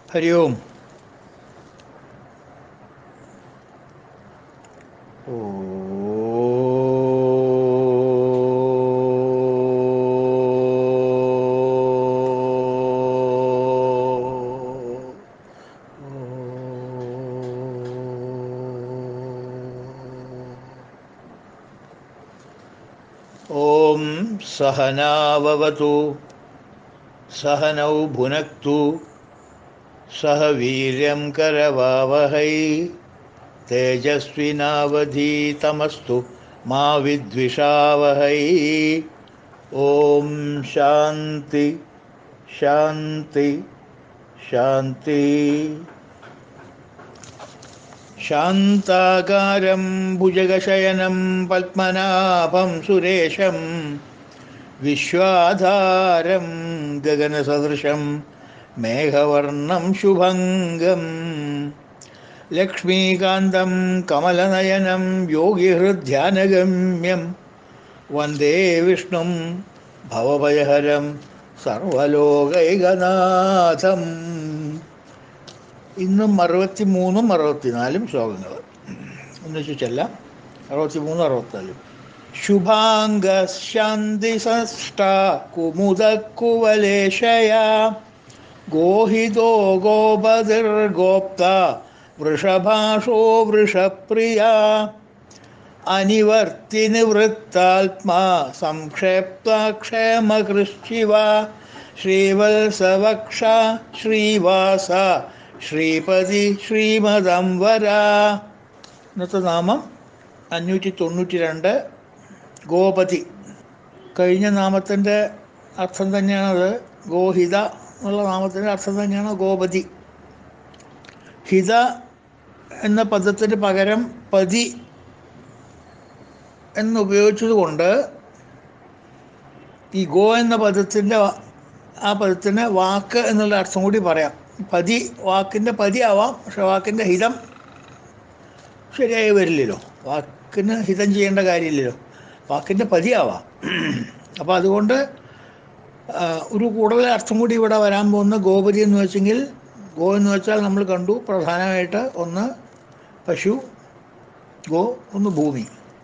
ഹരി ഓം ഓം സഹനാവവതു സഹനൗ ഭുനക്തു സഹ വീര്യം കരവാവഹൈ തേജസ്വിനാവധീതമസ്തു മാ വിദ്വിഷാവഹൈ ഓം ശാന്തി ശാന്തി ശാന്തി ശാന്താകാരം ഭുജഗശയനം പത്മനാഭം സുരേശം വിശ്വാധാരം ഗഗനസദൃശം മേഘവർണം ശുഭംഗം ലക്ഷ്മീകാന്തം കമലനയനം യോഗിഹൃദ്ധ്യാനഗമ്യം വന്ദേ വിഷ്ണും ഭവഭയഹരം സർവലോകൈകനാഥം ഇന്നും അറുപത്തി മൂന്നും അറുപത്തിനാലും ശ്ലോകങ്ങൾ ഒന്നിച്ചു ചെല്ലാം അറുപത്തി മൂന്നും അറുപത്തിനാലും ശുഭാംഗ ശാന്തി സഷ്ട കുമുദക്കുവലേശയ ഗോഹിതോ ഗോപതിർഗോപ്ത വൃഷഭാഷോ വൃഷപ്രിയ അനിവർത്തി നിവൃത്താത്മാ സംക്ഷേപ്തക്ഷേമകൃശിവ ശ്രീവത്സവക്ഷ ശ്രീവാസ ശ്രീപതി ശ്രീമദംവര ഇന്നത്തെ നാമം അഞ്ഞൂറ്റി തൊണ്ണൂറ്റി രണ്ട് ഗോപതി കഴിഞ്ഞ നാമത്തിൻ്റെ അർത്ഥം തന്നെയാണത് ഗോഹിത എന്നുള്ള നാമത്തിൻ്റെ അർത്ഥം തന്നെയാണ് ഗോപതി ഹിത എന്ന പദത്തിന് പകരം പതി എന്നുപയോഗിച്ചത് കൊണ്ട് ഈ ഗോ എന്ന പദത്തിൻ്റെ ആ പദത്തിന് വാക്ക് എന്നുള്ള അർത്ഥം കൂടി പറയാം പതി വാക്കിൻ്റെ പതി ആവാം പക്ഷെ വാക്കിൻ്റെ ഹിതം ശരിയായി വരില്ലല്ലോ വാക്കിന് ഹിതം ചെയ്യേണ്ട കാര്യമില്ലല്ലോ വാക്കിൻ്റെ പതി ആവാം അപ്പോൾ അതുകൊണ്ട് ഒരു കൂടുതൽ അർത്ഥം കൂടി ഇവിടെ വരാൻ പോകുന്ന ഗോപതി എന്ന് വെച്ചെങ്കിൽ ഗോ എന്ന് വെച്ചാൽ നമ്മൾ കണ്ടു പ്രധാനമായിട്ട് ഒന്ന് പശു ഗോ ഒന്ന് ഭൂമി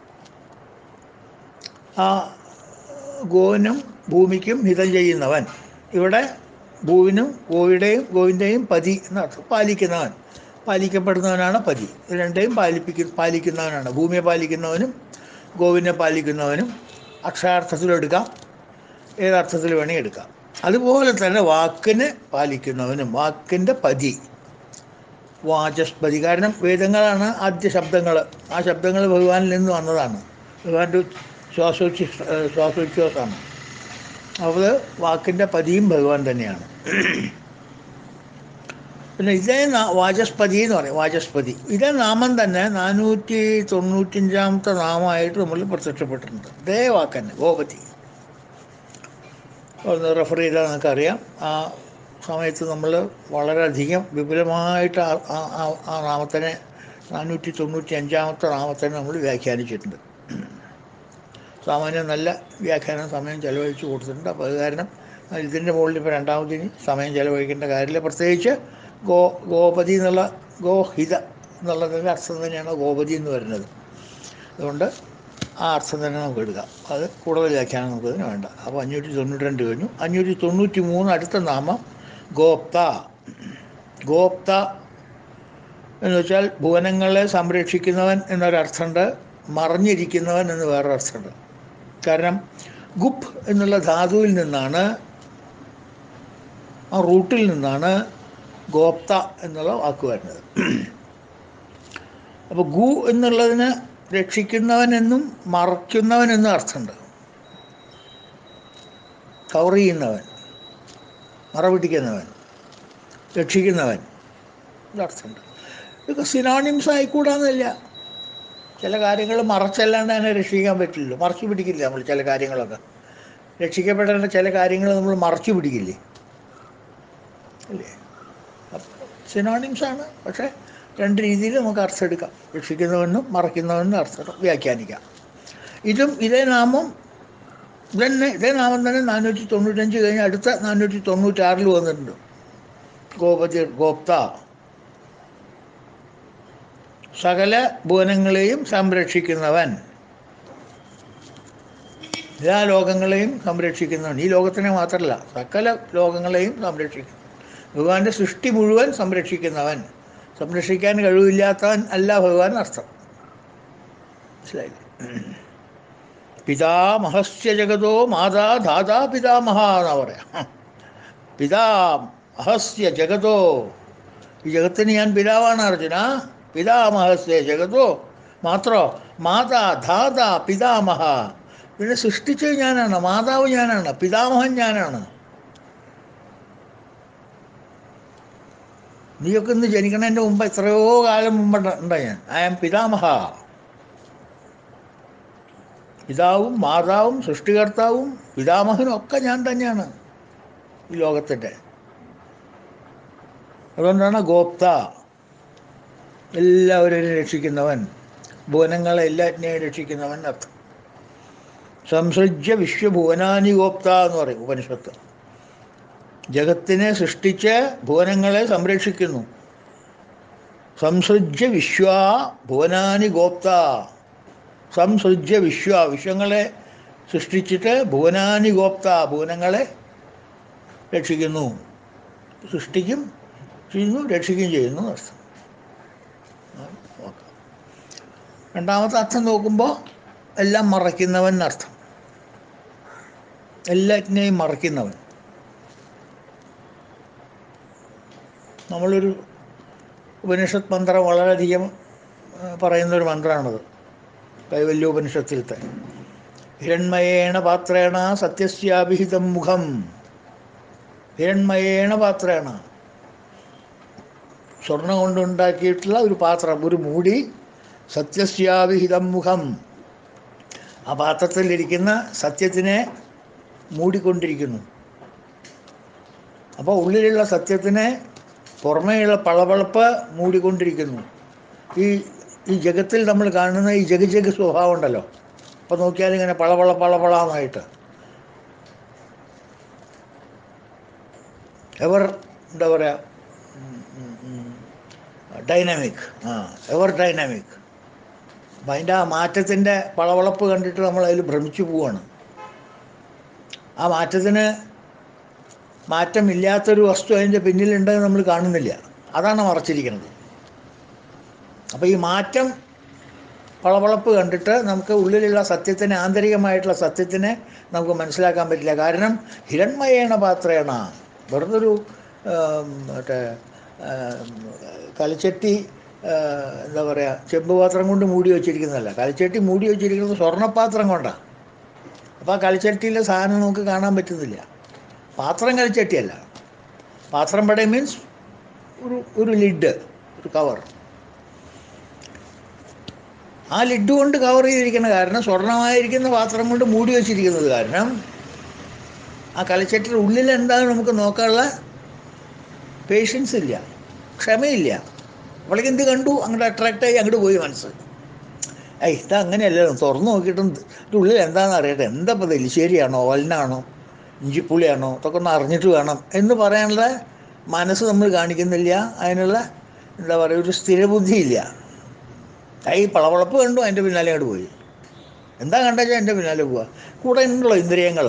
ആ ഗോവിനും ഭൂമിക്കും ഹിതം ചെയ്യുന്നവൻ ഇവിടെ ഭൂവിനും ഗോയുടെയും ഗോവിൻ്റെയും പതി എന്നർത്ഥം പാലിക്കുന്നവൻ പാലിക്കപ്പെടുന്നവനാണ് പതി രണ്ടേയും പാലിപ്പിക്ക പാലിക്കുന്നവനാണ് ഭൂമിയെ പാലിക്കുന്നവനും ഗോവിനെ പാലിക്കുന്നവനും അക്ഷരാർത്ഥത്തിലെടുക്കാം ഏതർത്ഥത്തിൽ വേണമെങ്കിൽ എടുക്കാം അതുപോലെ തന്നെ വാക്കിനെ പാലിക്കുന്നവനും വാക്കിൻ്റെ പതി വാചസ്പതി കാരണം വേദങ്ങളാണ് ആദ്യ ശബ്ദങ്ങൾ ആ ശബ്ദങ്ങൾ ഭഗവാനിൽ നിന്ന് വന്നതാണ് ഭഗവാന്റെ ശ്വാസോച്ഛ ശ്വാസോച്ഛ്വാസമാണ് അപ്പോൾ വാക്കിൻ്റെ പതിയും ഭഗവാൻ തന്നെയാണ് പിന്നെ ഇതേ വാചസ്പതി എന്ന് പറയും വാചസ്പതി ഇതേ നാമം തന്നെ നാനൂറ്റി തൊണ്ണൂറ്റഞ്ചാമത്തെ നാമമായിട്ട് നമ്മൾ പ്രത്യക്ഷപ്പെട്ടിട്ടുണ്ട് ഇതേ വാക്കന്നെ ഗോപതി ഒന്ന് റെഫർ ചെയ്താൽ നമുക്കറിയാം ആ സമയത്ത് നമ്മൾ വളരെയധികം വിപുലമായിട്ട് ആ നാമത്തിനെ നാനൂറ്റി തൊണ്ണൂറ്റി അഞ്ചാമത്തെ നാമത്തിനെ നമ്മൾ വ്യാഖ്യാനിച്ചിട്ടുണ്ട് സാമാന്യം നല്ല വ്യാഖ്യാനം സമയം ചിലവഴിച്ച് കൊടുത്തിട്ടുണ്ട് അപ്പോൾ അത് കാരണം ഇതിൻ്റെ മുകളിൽ ഇപ്പോൾ രണ്ടാമതിന് സമയം ചിലവഴിക്കേണ്ട കാര്യമില്ല പ്രത്യേകിച്ച് ഗോ ഗോപതി എന്നുള്ള ഗോഹിത എന്നുള്ളതിൻ്റെ അർത്ഥം തന്നെയാണ് ഗോപതി എന്ന് വരുന്നത് അതുകൊണ്ട് ആ അർത്ഥം തന്നെ നമുക്ക് എടുക്കാം അത് കൂടുതൽ വ്യാഖ്യാനം നമുക്ക് ഇതിന് വേണ്ട അപ്പോൾ അഞ്ഞൂറ്റി തൊണ്ണൂറ്റി രണ്ട് കഴിഞ്ഞു അഞ്ഞൂറ്റി തൊണ്ണൂറ്റി മൂന്ന് അടുത്ത നാമം ഗോപ്ത ഗോപ്ത എന്ന് വെച്ചാൽ ഭുവനങ്ങളെ സംരക്ഷിക്കുന്നവൻ എന്നൊരർത്ഥമുണ്ട് മറിഞ്ഞിരിക്കുന്നവൻ എന്ന് വേറൊരർത്ഥമുണ്ട് കാരണം ഗുപ്പ് എന്നുള്ള ധാതുവിൽ നിന്നാണ് ആ റൂട്ടിൽ നിന്നാണ് ഗോപ്ത എന്നുള്ള വാക്ക് വരുന്നത് അപ്പോൾ ഗു എന്നുള്ളതിന് രക്ഷിക്കുന്നവനെന്നും മറയ്ക്കുന്നവനെന്നും അർത്ഥമുണ്ട് കവർ ചെയ്യുന്നവൻ മറപിടിക്കുന്നവൻ രക്ഷിക്കുന്നവൻ ഇതർത്ഥമുണ്ട് ഇതൊക്കെ സിനോണിംസ് ആയിക്കൂടാന്നില്ല ചില കാര്യങ്ങൾ മറച്ചല്ലാണ്ട് തന്നെ രക്ഷിക്കാൻ പറ്റില്ലല്ലോ മറച്ചു പിടിക്കില്ല നമ്മൾ ചില കാര്യങ്ങളൊക്കെ രക്ഷിക്കപ്പെടേണ്ട ചില കാര്യങ്ങൾ നമ്മൾ മറച്ചു പിടിക്കില്ലേ അല്ലേ സിനോണിംസ് ആണ് പക്ഷേ രണ്ട് രീതിയിൽ നമുക്ക് അർത്ഥം എടുക്കാം രക്ഷിക്കുന്നവനും മറയ്ക്കുന്നവനും അർത്ഥം വ്യാഖ്യാനിക്കാം ഇതും ഇതേ നാമം ഇതന്നെ ഇതേ നാമം തന്നെ നാനൂറ്റി തൊണ്ണൂറ്റഞ്ച് കഴിഞ്ഞ് അടുത്ത നാനൂറ്റി തൊണ്ണൂറ്റാറിൽ വന്നിട്ടുണ്ട് ഗോപതി ഗോപ്ത സകല ഭുവനങ്ങളെയും സംരക്ഷിക്കുന്നവൻ എല്ലാ ലോകങ്ങളെയും സംരക്ഷിക്കുന്നവൻ ഈ ലോകത്തിനെ മാത്രമല്ല സകല ലോകങ്ങളെയും സംരക്ഷിക്കും ഭഗവാന്റെ സൃഷ്ടി മുഴുവൻ സംരക്ഷിക്കുന്നവൻ സംരക്ഷിക്കാൻ കഴിവില്ലാത്തവൻ അല്ല ഭഗവാൻ അർത്ഥം മനസ്സിലായില്ലേ പിതാമഹസ്യ ജഗതോ മാതാ ധാതാ പിതാമഹ എന്നാ പറയാം പിതാ അഹസ്യ ജഗതോ ഈ ജഗത്തിന് ഞാൻ പിതാവാണ് അർജുന പിതാമഹസ്യ ജഗതോ മാത്രോ മാതാ ധാതാ പിതാമഹ പിന്നെ സൃഷ്ടിച്ചത് ഞാനാണ് മാതാവ് ഞാനാണ് പിതാമഹൻ ഞാനാണ് നീയൊക്കെ ഇന്ന് ജനിക്കണതിൻ്റെ മുമ്പ് എത്രയോ കാലം മുമ്പ് ഉണ്ട് ഞാൻ ഐ ആം പിതാമഹ പിതാവും മാതാവും സൃഷ്ടികർത്താവും പിതാമഹനും ഒക്കെ ഞാൻ തന്നെയാണ് ഈ ലോകത്തിൻ്റെ അതുകൊണ്ടാണ് ഗോപ്ത എല്ലാവരെയും രക്ഷിക്കുന്നവൻ ഭുവനങ്ങളെ എല്ലാറ്റിനെയും രക്ഷിക്കുന്നവൻ അർത്ഥം സംസൃജ്യ വിശ്വഭുവനാനി ഗോപ്ത എന്ന് പറയും ഉപനിഷത്ത് ജഗത്തിനെ സൃഷ്ടിച്ച് ഭുവനങ്ങളെ സംരക്ഷിക്കുന്നു സംസൃജ്യ വിശ്വ ഭുവനാനി ഗോപ്ത സംസൃജ്യ വിശ്വ വിശ്വങ്ങളെ സൃഷ്ടിച്ചിട്ട് ഭുവനാനി ഗോപ്ത ഭുവനങ്ങളെ രക്ഷിക്കുന്നു സൃഷ്ടിക്കും ചെയ്യുന്നു രക്ഷിക്കുകയും ചെയ്യുന്നു അർത്ഥം ഓക്കെ രണ്ടാമത്തെ അർത്ഥം നോക്കുമ്പോൾ എല്ലാം മറയ്ക്കുന്നവൻ എന്നർത്ഥം എല്ലാറ്റിനെയും മറയ്ക്കുന്നവൻ നമ്മളൊരു ഉപനിഷത്ത് മന്ത്രം വളരെയധികം ആ, പറയുന്നൊരു മന്ത്രമാണത് കൈവല്യോപനിഷത്തിലത്തെ ഹിരൺമയേണ പാത്രേണ സത്യസ്യാഭിഹിതം മുഖം ഹിരൺമയേണ പാത്രേണ സ്വർണം കൊണ്ടുണ്ടാക്കിയിട്ടുള്ള ഒരു പാത്രം ഒരു മൂടി സത്യസ്യാഭിഹിതം മുഖം ആ പാത്രത്തിലിരിക്കുന്ന സത്യത്തിനെ മൂടിക്കൊണ്ടിരിക്കുന്നു അപ്പോൾ ഉള്ളിലുള്ള സത്യത്തിനെ പുറമേയുള്ള പളപളപ്പ് മൂടിക്കൊണ്ടിരിക്കുന്നു ഈ ഈ ജഗത്തിൽ നമ്മൾ കാണുന്ന ഈ ജഗ ജഗ സ്വഭാവം ഉണ്ടല്ലോ അപ്പോൾ നോക്കിയാൽ ഇങ്ങനെ പളപള പളപളാന്നായിട്ട് എവർ എന്താ പറയുക ഡൈനാമിക് ആ എവർ ഡൈനാമിക് അപ്പം അതിൻ്റെ ആ മാറ്റത്തിൻ്റെ പളവളപ്പ് കണ്ടിട്ട് നമ്മൾ അതിൽ ഭ്രമിച്ചു പോവാണ് ആ മാറ്റത്തിന് മാറ്റമില്ലാത്തൊരു വസ്തു അതിൻ്റെ പിന്നിലുണ്ടെന്ന് നമ്മൾ കാണുന്നില്ല അതാണ് മറച്ചിരിക്കുന്നത് അപ്പോൾ ഈ മാറ്റം പളവളപ്പ് കണ്ടിട്ട് നമുക്ക് ഉള്ളിലുള്ള സത്യത്തിനെ ആന്തരികമായിട്ടുള്ള സത്യത്തിനെ നമുക്ക് മനസ്സിലാക്കാൻ പറ്റില്ല കാരണം ഹിരൺമയേണ പാത്രേണ വെറുതെ ഒരു ആം, മറ്റേ ആം, കലച്ചട്ടി ആ, എന്താ പറയുക ചെമ്പ് പാത്രം കൊണ്ട് മൂടി വെച്ചിരിക്കുന്നതല്ല കലച്ചട്ടി മൂടി വെച്ചിരിക്കുന്നത് സ്വർണ്ണപാത്രം കൊണ്ടാണ് അപ്പോൾ ആ കലച്ചട്ടിയിലെ സാധനം നമുക്ക് കാണാൻ പറ്റുന്നില്ല പാത്രം കലച്ചട്ടിയല്ല പാത്രം പട മീൻസ് ഒരു ഒരു ലിഡ് ഒരു കവർ ആ ലിഡ് കൊണ്ട് കവർ ചെയ്തിരിക്കുന്ന കാരണം സ്വർണ്ണമായിരിക്കുന്ന പാത്രം കൊണ്ട് മൂടി വെച്ചിരിക്കുന്നത് കാരണം ആ കലച്ചട്ടിയുടെ ഉള്ളിൽ എന്താണ് നമുക്ക് നോക്കാനുള്ള പേഷ്യൻസ് ഇല്ല ക്ഷമയില്ല അവളേക്ക് എന്ത് കണ്ടു അങ്ങോട്ട് അട്രാക്റ്റ് ആയി അങ്ങോട്ട് പോയി മനസ്സ് ഏയ് ഇത് അങ്ങനെയല്ലല്ലോ തുറന്നു നോക്കിയിട്ടും ഇതിൻ്റെ ഉള്ളിൽ എന്താണെന്ന് അറിയട്ടെ എന്താ ഇപ്പോൾ എലിശ്ശേരിയാണോ ഓലനാണോ ഇഞ്ചിപ്പുളിയാണോ ഇതൊക്കെ ഒന്ന് അറിഞ്ഞിട്ട് വേണം എന്ന് പറയാനുള്ള മനസ്സ് നമ്മൾ കാണിക്കുന്നില്ല അതിനുള്ള എന്താ പറയുക ഒരു സ്ഥിരബുദ്ധിയില്ല കൈ പളവളപ്പ് കണ്ടു അതിൻ്റെ പിന്നാലെ അങ്ങോട്ട് പോയി എന്താ കണ്ടാച്ചാൽ എൻ്റെ പിന്നാലെ പോവുക കൂടെ ഉണ്ടല്ലോ ഇന്ദ്രിയങ്ങൾ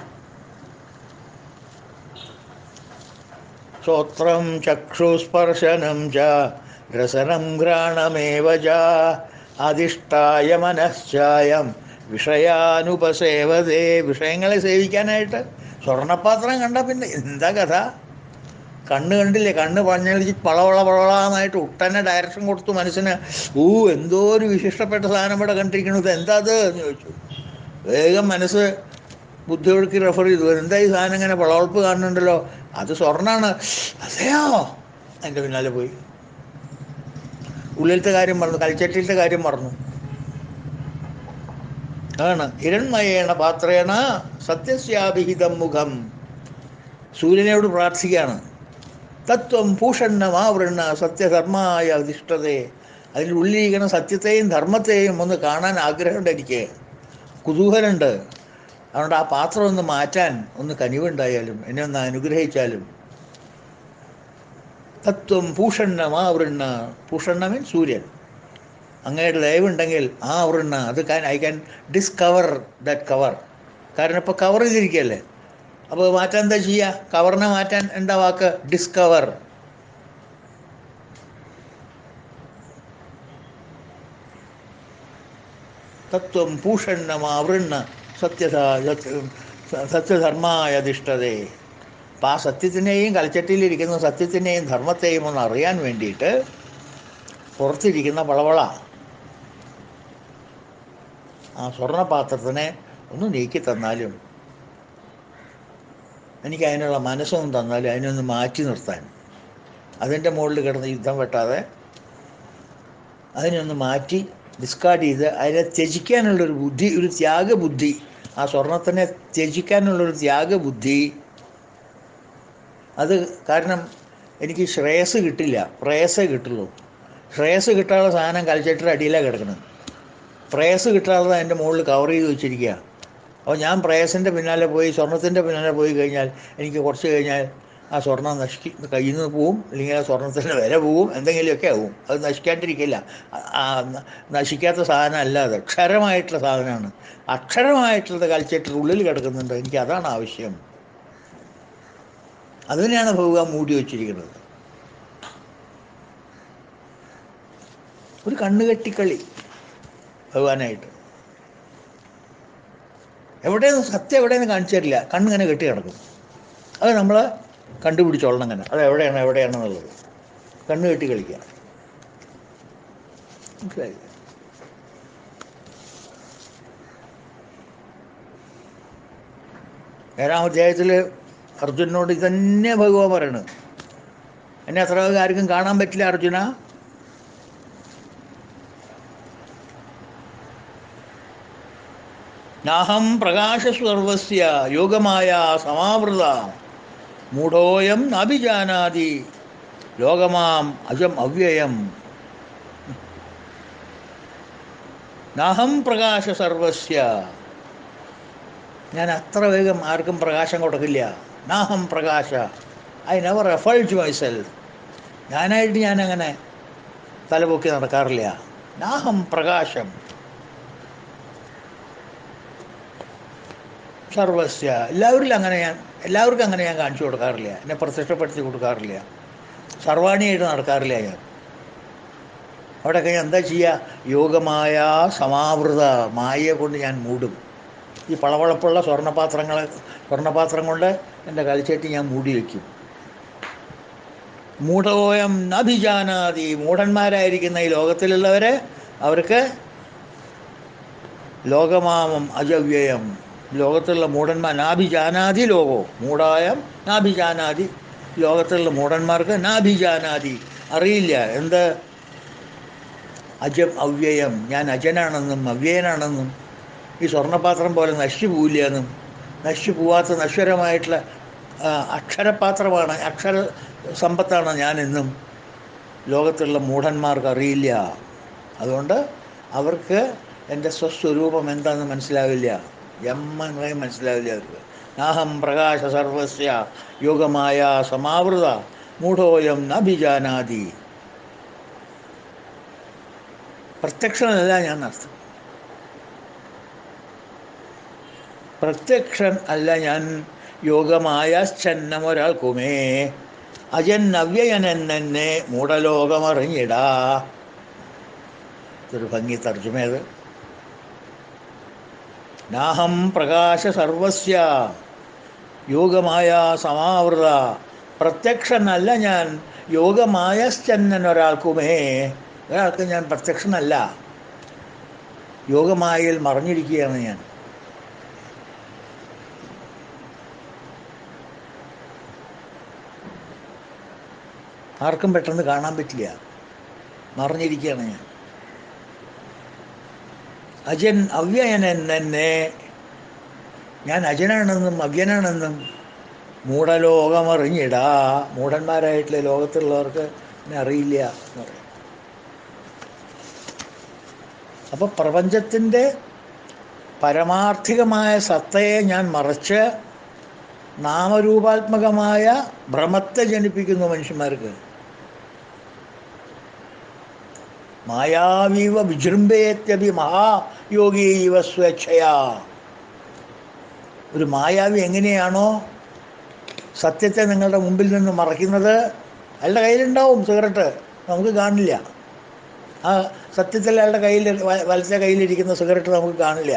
ശ്രോത്രം ചക്ഷുസ്പർശനം ച രസനം ഘ്രാണമേവ ച അധിഷ്ഠായ മനശ്ചായം വിഷയാനുപസേവതേ വിഷയങ്ങളെ സേവിക്കാനായിട്ട് സ്വർണ്ണപാത്രം കണ്ട പിന്നെ എന്താ കഥ കണ്ണ് കണ്ടില്ലേ കണ്ണ് പഞ്ഞളിച്ച് പളവള പളവളാന്നായിട്ട് ഉട്ടനെ ഡയറക്ഷൻ കൊടുത്തു മനസ്സിന് ഊ എന്തോ ഒരു വിശിഷ്ടപ്പെട്ട സാധനം ഇവിടെ കണ്ടിരിക്കണത് എന്താ അത് എന്ന് ചോദിച്ചു വേഗം മനസ്സ് ബുദ്ധിയൊഴുക്കി റെഫർ ചെയ്തു എന്താ ഈ സാധനം ഇങ്ങനെ പളവളപ്പ് കാണുന്നുണ്ടല്ലോ അത് സ്വർണ്ണാണ് അതെയോ അതിൻ്റെ പിന്നാലെ പോയി ഉള്ളിലത്തെ കാര്യം പറഞ്ഞു കൽച്ചട്ടിയിലത്തെ കാര്യം പറഞ്ഞു ആണ് ഹിരൺമയേണ പാത്രേണ സത്യസ്യാഭിഹിതം മുഖം സൂര്യനോട് പ്രാർത്ഥിക്കുകയാണ് തത്വം ഭൂഷണ്ണമാവൃണ്ണ സത്യധർമായ അധിഷ്ഠതയെ അതിൻ്റെ ഉള്ളിലിരിക്കുന്ന സത്യത്തെയും ധർമ്മത്തെയും ഒന്ന് കാണാൻ ആഗ്രഹമുണ്ട് എനിക്ക് കുതൂഹലമുണ്ട് അതുകൊണ്ട് ആ പാത്രം ഒന്ന് മാറ്റാൻ ഒന്ന് കനിവുണ്ടായാലും എന്നെ ഒന്ന് അനുഗ്രഹിച്ചാലും തത്വം പൂഷണ്ണം ആ വൃണ്ണ പൂഷണ്ണ മീൻ സൂര്യൻ അങ്ങയുടെ ദയവുണ്ടെങ്കിൽ ആ വൃണ്ണ അത് can I can discover that cover കാരണം ഇപ്പോൾ കവർ ചെയ്തിരിക്കുകയല്ലേ അപ്പോൾ മാറ്റാൻ എന്താ ചെയ്യുക കവറിനെ മാറ്റാൻ എന്താ വാക്ക് ഡിസ്കവർ തത്വം പൂഷണ്ണമാവൃണ്ണ സത്യത സത്യധർമായ അധിഷ്ഠതേ അപ്പം ആ സത്യത്തിനെയും കൽച്ചട്ടിയിലിരിക്കുന്ന സത്യത്തിനെയും ധർമ്മത്തെയും ഒന്ന് അറിയാൻ വേണ്ടിയിട്ട് പുറത്തിരിക്കുന്ന വളവള ആ സ്വർണ്ണപാത്രത്തിനെ ഒന്ന് നീക്കി തന്നാലും എനിക്ക് അതിനുള്ള മനസ്സൊന്നും തന്നാലും അതിനൊന്ന് മാറ്റി നിർത്താൻ അതിൻ്റെ മുകളിൽ കിടന്ന് യുദ്ധം വെട്ടാതെ അതിനൊന്ന് മാറ്റി ഡിസ്കാർഡ് ചെയ്ത് അതിനെ ത്യജിക്കാനുള്ളൊരു ബുദ്ധി ഒരു ത്യാഗബുദ്ധി ആ സ്വർണത്തിനെ ത്യജിക്കാനുള്ളൊരു ത്യാഗബുദ്ധി അത് കാരണം എനിക്ക് ശ്രേയസ് കിട്ടില്ല പ്രേയസേ കിട്ടുള്ളൂ ശ്രേയസ് കിട്ടാനുള്ള സാധനം കൽച്ചട്ടിയുടെ അടിയിലാണ് കിടക്കുന്നത് പ്രേയസ് കിട്ടാതെ അതിൻ്റെ മുകളിൽ കവർ ചെയ്ത് വെച്ചിരിക്കുക അപ്പോൾ ഞാൻ പ്രേയസിൻ്റെ പിന്നാലെ പോയി സ്വർണത്തിൻ്റെ പിന്നാലെ പോയി കഴിഞ്ഞാൽ എനിക്ക് കുറച്ച് കഴിഞ്ഞാൽ ആ സ്വർണം നശിക്കി കയ്യിൽ നിന്ന് പോവും അല്ലെങ്കിൽ ആ സ്വർണത്തിൻ്റെ വില പോവും എന്തെങ്കിലുമൊക്കെ ആവും അത് നശിക്കാണ്ടിരിക്കില്ല ആ ന- നശിക്കാത്ത സാധനം അല്ല അത് അക്ഷരമായിട്ടുള്ള സാധനമാണ് അക്ഷരമായിട്ടുള്ളത് കൽച്ചട്ടിൻ്റെ ഉള്ളിൽ കിടക്കുന്നുണ്ട് എനിക്ക് അതാണ് ആവശ്യം അതിനെയാണ് ഭഗവാൻ മൂടി വച്ചിരിക്കുന്നത് ഒരു കണ്ണുകെട്ടിക്കളി ഭഗവാനായിട്ട് എവിടെയെന്ന് സത്യം എവിടെയെന്ന് കാണിച്ചു തരില്ല കണ്ണിങ്ങനെ കെട്ടി കിടക്കും അത് നമ്മൾ കണ്ടുപിടിച്ചോളണം അങ്ങനെ അത് എവിടെയാണ് എവിടെയാണെന്നുള്ളത് കണ്ണ് കെട്ടി കളിക്കുക മനസ്സിലായി ഏഴാം അധ്യായത്തിൽ അർജുനനോട് ഇതന്നെ ഭഗവാൻ പറയണത് എന്നെ അത്ര ആർക്കും കാണാൻ പറ്റില്ല അർജുന നാഹം പ്രകാശസ്വർവസ്യ യോഗമായ സമാവൃത മൂഢോയം നാഭിജാനാതി ലോകമാം അജം അവ്യയം നാഹം പ്രകാശ സർവസ്യ ഞാൻ അത്ര വേഗം ആർക്കും പ്രകാശം കൊടുക്കില്ല നാഹം പ്രകാശ I never exalt myself ഞാനായിട്ട് ഞാനങ്ങനെ തലപൊക്കി നടക്കാറില്ല നാഹം പ്രകാശം സർവസ്യ എല്ലാവരിലും അങ്ങനെ ഞാൻ എല്ലാവർക്കും അങ്ങനെ ഞാൻ കാണിച്ചു കൊടുക്കാറില്ല എന്നെ പ്രത്യക്ഷപ്പെടുത്തി കൊടുക്കാറില്ല സർവാണിയായിട്ട് നടക്കാറില്ല ഞാൻ അവിടെയൊക്കെ ഞാൻ എന്താ ചെയ്യുക യോഗമായ സമാവൃത മായയെ കൊണ്ട് ഞാൻ മൂടും ഈ പളവളപ്പുള്ള സ്വർണ്ണപാത്രങ്ങൾ സ്വർണ്ണപാത്രം കൊണ്ട് എൻ്റെ കളിച്ചേട്ടി ഞാൻ മൂടി വയ്ക്കും മൂഢോയം നഭിജാനാതി മൂഢന്മാരായിരിക്കുന്ന ഈ ലോകത്തിലുള്ളവരെ അവർക്ക് ലോകമാമം അജവ്യയം ലോകത്തുള്ള മൂഢന്മാർ നാഭിജാനാതി ലോകോ മൂഢായം നാഭിജാനാതി ലോകത്തുള്ള മൂഢന്മാർക്ക് നാഭിജാനാതി അറിയില്ല എന്ത് അജം അവ്യയം ഞാൻ അജനാണെന്നും അവ്യയനാണെന്നും ഈ സ്വർണ്ണപാത്രം പോലെ നശിച്ചു പോവില്ല എന്നും നശിച്ചു പോവാത്ത നശ്വരമായിട്ടുള്ള ആ, അക്ഷരപാത്രമാണ് അക്ഷര സമ്പത്താണ് ഞാനെന്നും ലോകത്തുള്ള മൂഢന്മാർക്ക് അറിയില്ല അതുകൊണ്ട് അവർക്ക് എൻ്റെ സ്വസ്വരൂപം എന്താണെന്ന് മനസ്സിലാവില്ല എമ്മ മനസ്സിലാവില്ല അവർക്ക് നാഹം പ്രകാശ സർവസ്യ യോഗമായ സമാവൃത മൂഢോയം നഭിജാനാതി പ്രത്യക്ഷനല്ല ഞാൻ അർത്ഥം പ്രത്യക്ഷൻ അല്ല ഞാൻ യോഗമായശ്ചന്നം ഒരാൾക്കുമേ അജൻ അവ്യയനെന്നെ മൂഢലോകമറിഞ്ഞിടാ ഇതൊരു ഭംഗി തർജ്ജമയത് നാഹം പ്രകാശ സർവസ്യ യോഗമായ സമാവൃത പ്രത്യക്ഷനല്ല ഞാൻ യോഗമായശ്ചന്നൻ ഒരാൾക്കുമേ ഒരാൾക്ക് ഞാൻ പ്രത്യക്ഷനല്ല യോഗമായയിൽ മറിഞ്ഞിരിക്കുകയാണ് ഞാൻ ആർക്കും പെട്ടെന്ന് കാണാൻ പറ്റില്ല മറിഞ്ഞിരിക്കുകയാണ് ഞാൻ അജൻ അവ്യയനൻ തന്നെ ഞാൻ അജനാണെന്നും അവ്യനാണെന്നും മൂഢലോകമറിഞ്ഞിടാ മൂഢന്മാരായിട്ടുള്ള ലോകത്തുള്ളവർക്ക് എന്നെ അറിയില്ല എന്ന് പറയും അപ്പോൾ പ്രപഞ്ചത്തിൻ്റെ പരമാർത്ഥികമായ സത്തയെ ഞാൻ മറച്ച് നാമരൂപാത്മകമായ ഭ്രമത്തെ ജനിപ്പിക്കുന്നു മനുഷ്യന്മാർക്ക് മായാവീവ വിജൃംഭയത്യപി മഹായോഗീവ സ്വേച്ഛയാ ഒരു മായാവി എങ്ങനെയാണോ സത്യത്തെ നിങ്ങളുടെ മുമ്പിൽ നിന്ന് മറയ്ക്കുന്നത് അയാളുടെ കയ്യിലുണ്ടാവും സിഗരറ്റ് നമുക്ക് കാണില്ല ആ സത്യത്തിൽ അയാളുടെ കയ്യിൽ വ- വലത്തെ കയ്യിലിരിക്കുന്ന സിഗരറ്റ് നമുക്ക് കാണില്ല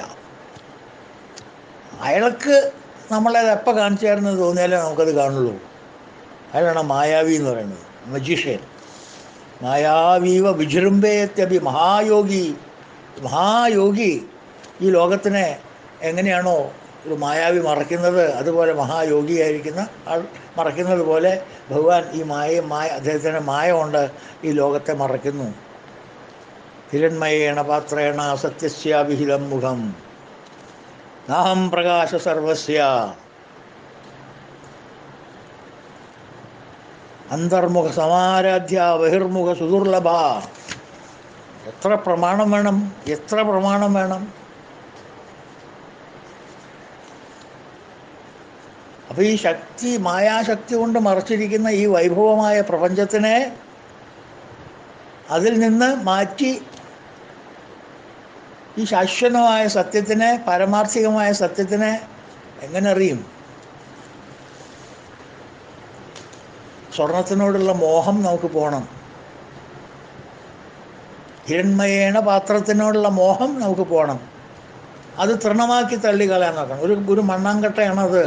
അയാൾക്ക് നമ്മളത് എപ്പോൾ കാണിച്ചു തരുന്നത് തോന്നിയാലേ നമുക്കത് കാണുള്ളൂ അയാളാണ് മായാവി എന്ന് പറയുന്നത് മജീഷ്യൻ മായാവീവ വിജൃംഭയത്യപി മഹായോഗി മഹായോഗി ഈ ലോകത്തിനെ എങ്ങനെയാണോ ഒരു മായാവി മറയ്ക്കുന്നത് അതുപോലെ മഹായോഗിയായിരിക്കുന്ന ആൾ മറയ്ക്കുന്നത് പോലെ ഭഗവാൻ ഈ മായ മായ അദ്ദേഹത്തിൻ്റെ മായ കൊണ്ട് ഈ ലോകത്തെ മറയ്ക്കുന്നു ഹിരൺമയേണ പാത്രേണ സത്യസ്യാഭിഹിതം മുഖം നാഹം പ്രകാശ സർവസ്യ അന്തർമുഖ സമാരാധ്യ ബഹിർമുഖ സുദുർലഭ എത്ര പ്രമാണം വേണം എത്ര പ്രമാണം വേണം അപ്പോൾ ഈ ശക്തി മായാശക്തി കൊണ്ട് മറച്ചിരിക്കുന്ന ഈ വൈഭവമായ പ്രപഞ്ചത്തിനെ അതിൽ നിന്ന് മാറ്റി ഈ ശാശ്വതമായ സത്യത്തിനെ പാരമാർത്ഥികമായ സത്യത്തിനെ എങ്ങനെ അറിയും സ്വർണത്തിനോടുള്ള മോഹം നമുക്ക് പോകണം ഹിരൺമയേണ പാത്രത്തിനോടുള്ള മോഹം നമുക്ക് പോകണം അത് തൃണമാക്കി തള്ളിക്കളയാൻ നോക്കണം ഒരു ഒരു മണ്ണാങ്കട്ടയാണത്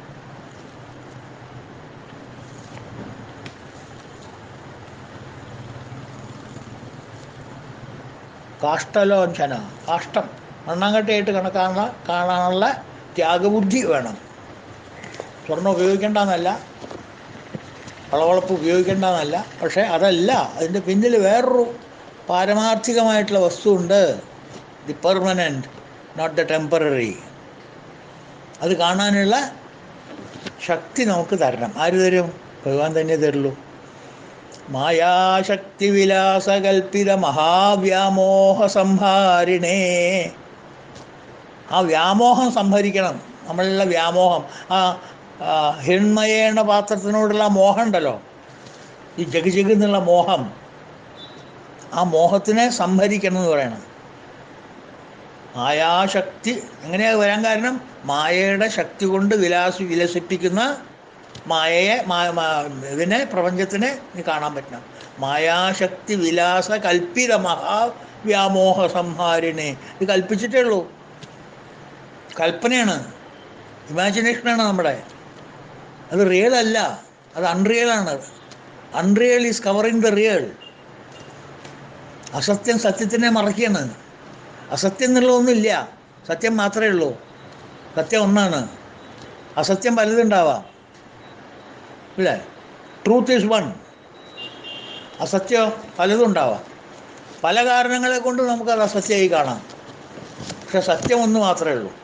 കാഷ്ടലോഞ്ചന കാഷ്ടം മണ്ണാങ്കട്ടയായിട്ട് കണക്കാണ കാണാനുള്ള ത്യാഗബുദ്ധി വേണം സ്വർണ്ണം ഉപയോഗിക്കേണ്ടെന്നല്ല വളവളപ്പ് ഉപയോഗിക്കേണ്ടെന്നല്ല പക്ഷേ അതല്ല അതിൻ്റെ പിന്നിൽ വേറൊരു പാരമാർത്ഥികമായിട്ടുള്ള വസ്തുവുണ്ട് the permanent not the temporary അത് കാണാനുള്ള ശക്തി നമുക്ക് തരണം ആര് തരും ഭഗവാൻ തന്നെ തരുള്ളൂ മായാശക്തി വിലാസകൽപ്പിത മഹാവ്യാമോഹ സംഹാരിണേ ആ വ്യാമോഹം സംഭരിക്കണം നമ്മളുള്ള വ്യാമോഹം ആ ആ, ഹിരൺമയേണ പാത്രത്തിനോടുള്ള മോഹം ഉണ്ടല്ലോ ഈ ജഗ് ജഗ് എന്നുള്ള മോഹം ആ മോഹത്തിനെ സംഭരിക്കണം എന്ന് പറയണം മായാശക്തി എങ്ങനെയാ വരാൻ കാരണം മായയുടെ ശക്തി കൊണ്ട് വിലാസി വിലസിപ്പിക്കുന്ന മായയെ മാ- മാ- ഇതിനെ പ്രപഞ്ചത്തിനെ നീ കാണാൻ പറ്റണം മായാശക്തി വിലാസ കൽപ്പിത മഹാവ്യാമോഹ സംഹാരിണി ഇത് കൽപ്പിച്ചിട്ടേ ഉള്ളൂ കൽപ്പനയാണ് ഇമാജിനേഷനാണ് നമ്മുടെ അത് റിയൽ അല്ല അത് അൺറിയൽ ആണ് unreal is covering the real അസത്യം സത്യത്തിനെ മറയ്ക്കാണ് അസത്യം എന്നുള്ളതൊന്നുമില്ല സത്യം മാത്രമേ ഉള്ളൂ സത്യം ഒന്നാണ് അസത്യം പലതുണ്ടാവാം ഇല്ലേ ട്രൂത്ത് ഈസ് വൺ അസത്യം പലതും ഉണ്ടാവാം പല കാരണങ്ങളെ കൊണ്ട് നമുക്കത് അസത്യമായി കാണാം പക്ഷെ സത്യം ഒന്ന് മാത്രമേ ഉള്ളൂ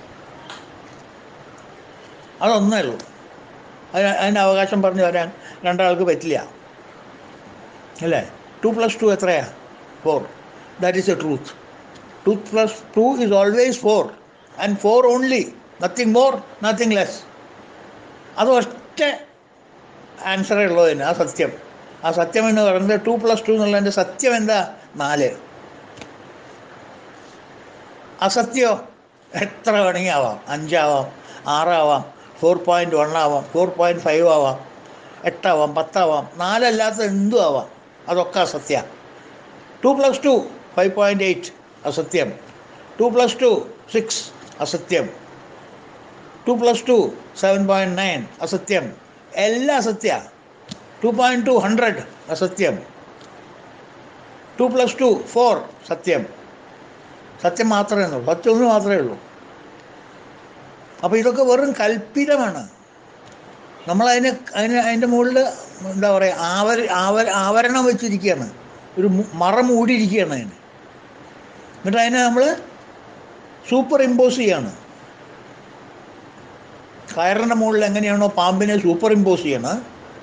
അതൊന്നേ ഉള്ളൂ അതിന് അതിൻ്റെ അവകാശം പറഞ്ഞു വരാൻ രണ്ടാൾക്ക് പറ്റില്ല അല്ലേ ടു പ്ലസ് ടു എത്രയാ four that is a truth two plus two is always four and four only nothing more nothing less അത് ഒറ്റ ആൻസറേ ഉള്ളൂ അതിന് ആ സത്യം ആ സത്യം എന്ന് പറയുന്നത് ടു പ്ലസ് ടു എന്നുള്ളതിൻ്റെ സത്യം എന്താ നാല് അസത്യോ എത്ര വേണമെങ്കിൽ ആവാം അഞ്ചാവാം ആറാവാം ഫോർ പോയിൻറ്റ് വൺ ആവാം ഫോർ പോയിൻറ്റ് ഫൈവ് ആവാം എട്ടാവാം പത്താവാം നാലല്ലാത്ത എന്തും ആവാം അതൊക്കെ അസത്യ two plus two five point eight അസത്യം ടു പ്ലസ് ടു സിക്സ് അസത്യം two plus two seven point nine അസത്യം എല്ലാം അസത്യ ടു പോയിൻറ്റ് ടു ഹൺഡ്രഡ് അസത്യം ടു പ്ലസ് ടു ഫോർ സത്യം സത്യം മാത്രമേ ഉള്ളൂ സത്യം ഒന്ന് മാത്രമേ ഉള്ളൂ അപ്പോൾ ഇതൊക്കെ വെറും കൽപ്പിതമാണ് നമ്മളതിന് അതിന് അതിൻ്റെ മുകളിൽ എന്താ പറയുക ആവര ആവര ആവരണം വെച്ചിരിക്കുകയാണ് ഒരു മു- മറ മൂടിയിരിക്കുകയാണ് അതിന് എന്നിട്ട് അതിനെ നമ്മൾ സൂപ്പർ ഇമ്പോസ് ചെയ്യാണ് കയറിൻ്റെ മുകളിൽ എങ്ങനെയാണോ പാമ്പിനെ സൂപ്പർ ഇമ്പോസ് ചെയ്യണത്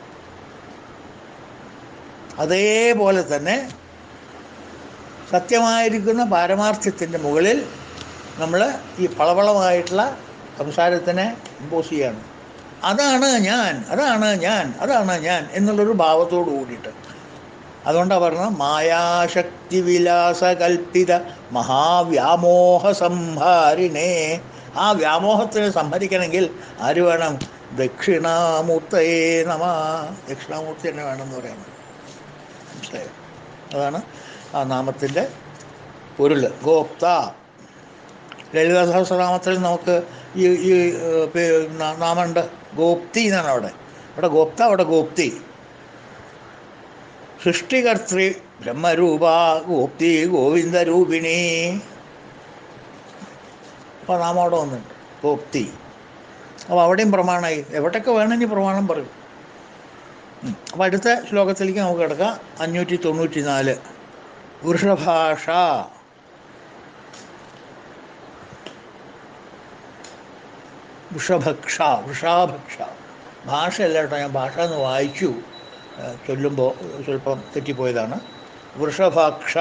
അതേപോലെ തന്നെ സത്യമായിരിക്കുന്ന പാരമാർത്ഥ്യത്തിൻ്റെ മുകളിൽ നമ്മൾ ഈ പളവളമായിട്ടുള്ള സംസാരത്തിനെ ഇമ്പോസ് ചെയ്യാണ് അതാണ് ഞാൻ അതാണ് ഞാൻ അതാണ് ഞാൻ എന്നുള്ളൊരു ഭാവത്തോട് കൂടിയിട്ട് അതുകൊണ്ടാണ് പറഞ്ഞത് മായാശക്തി വിലാസകൽപ്പിത മഹാവ്യാമോഹ സംഹാരിണേ ആ വ്യാമോഹത്തിനെ സംഹരിക്കണമെങ്കിൽ ആര് വേണം ദക്ഷിണാമൂർത്തയെ നമ ദക്ഷിണാമൂർത്തി തന്നെ വേണമെന്ന് പറയുന്നത് മനസ്സിലായോ അതാണ് ആ നാമത്തിൻ്റെ പൊരുൾ ഗോപ്ത ലളിത സഹസ്രനാമത്തിൽ നമുക്ക് ഈ ഈ ഏഹ്, പേ- നാ- നാമമുണ്ട് ഗോപ്തി എന്നാണ് അവിടെ അവിടെ ഗോപ്ത അവിടെ ഗോപ്തി സൃഷ്ടികർത്തൃ ബ്രഹ്മരൂപ ഗോപ്തി ഗോവിന്ദരൂപിണി അപ്പോൾ നാമം അവിടെ വന്നിട്ടുണ്ട് ഗോപ്തി അപ്പോൾ അവിടെയും പ്രമാണമായി എവിടെയൊക്കെ വേണമെങ്കിൽ പ്രമാണം പറയും ഉം. അപ്പോൾ അടുത്ത ശ്ലോകത്തിലേക്ക് നമുക്ക് കിടക്കാം അഞ്ഞൂറ്റി തൊണ്ണൂറ്റി നാല് വൃഷഭാഷ വൃഷഭക്ഷ വൃഷാഭക്ഷ ഭാഷയല്ല കേട്ടോ ഞാൻ ഭാഷ എന്ന് വായിച്ചു ഏഹ് ചൊല്ലുമ്പോൾ സ്വല്പം തെറ്റിപ്പോയതാണ് വൃഷഭാക്ഷ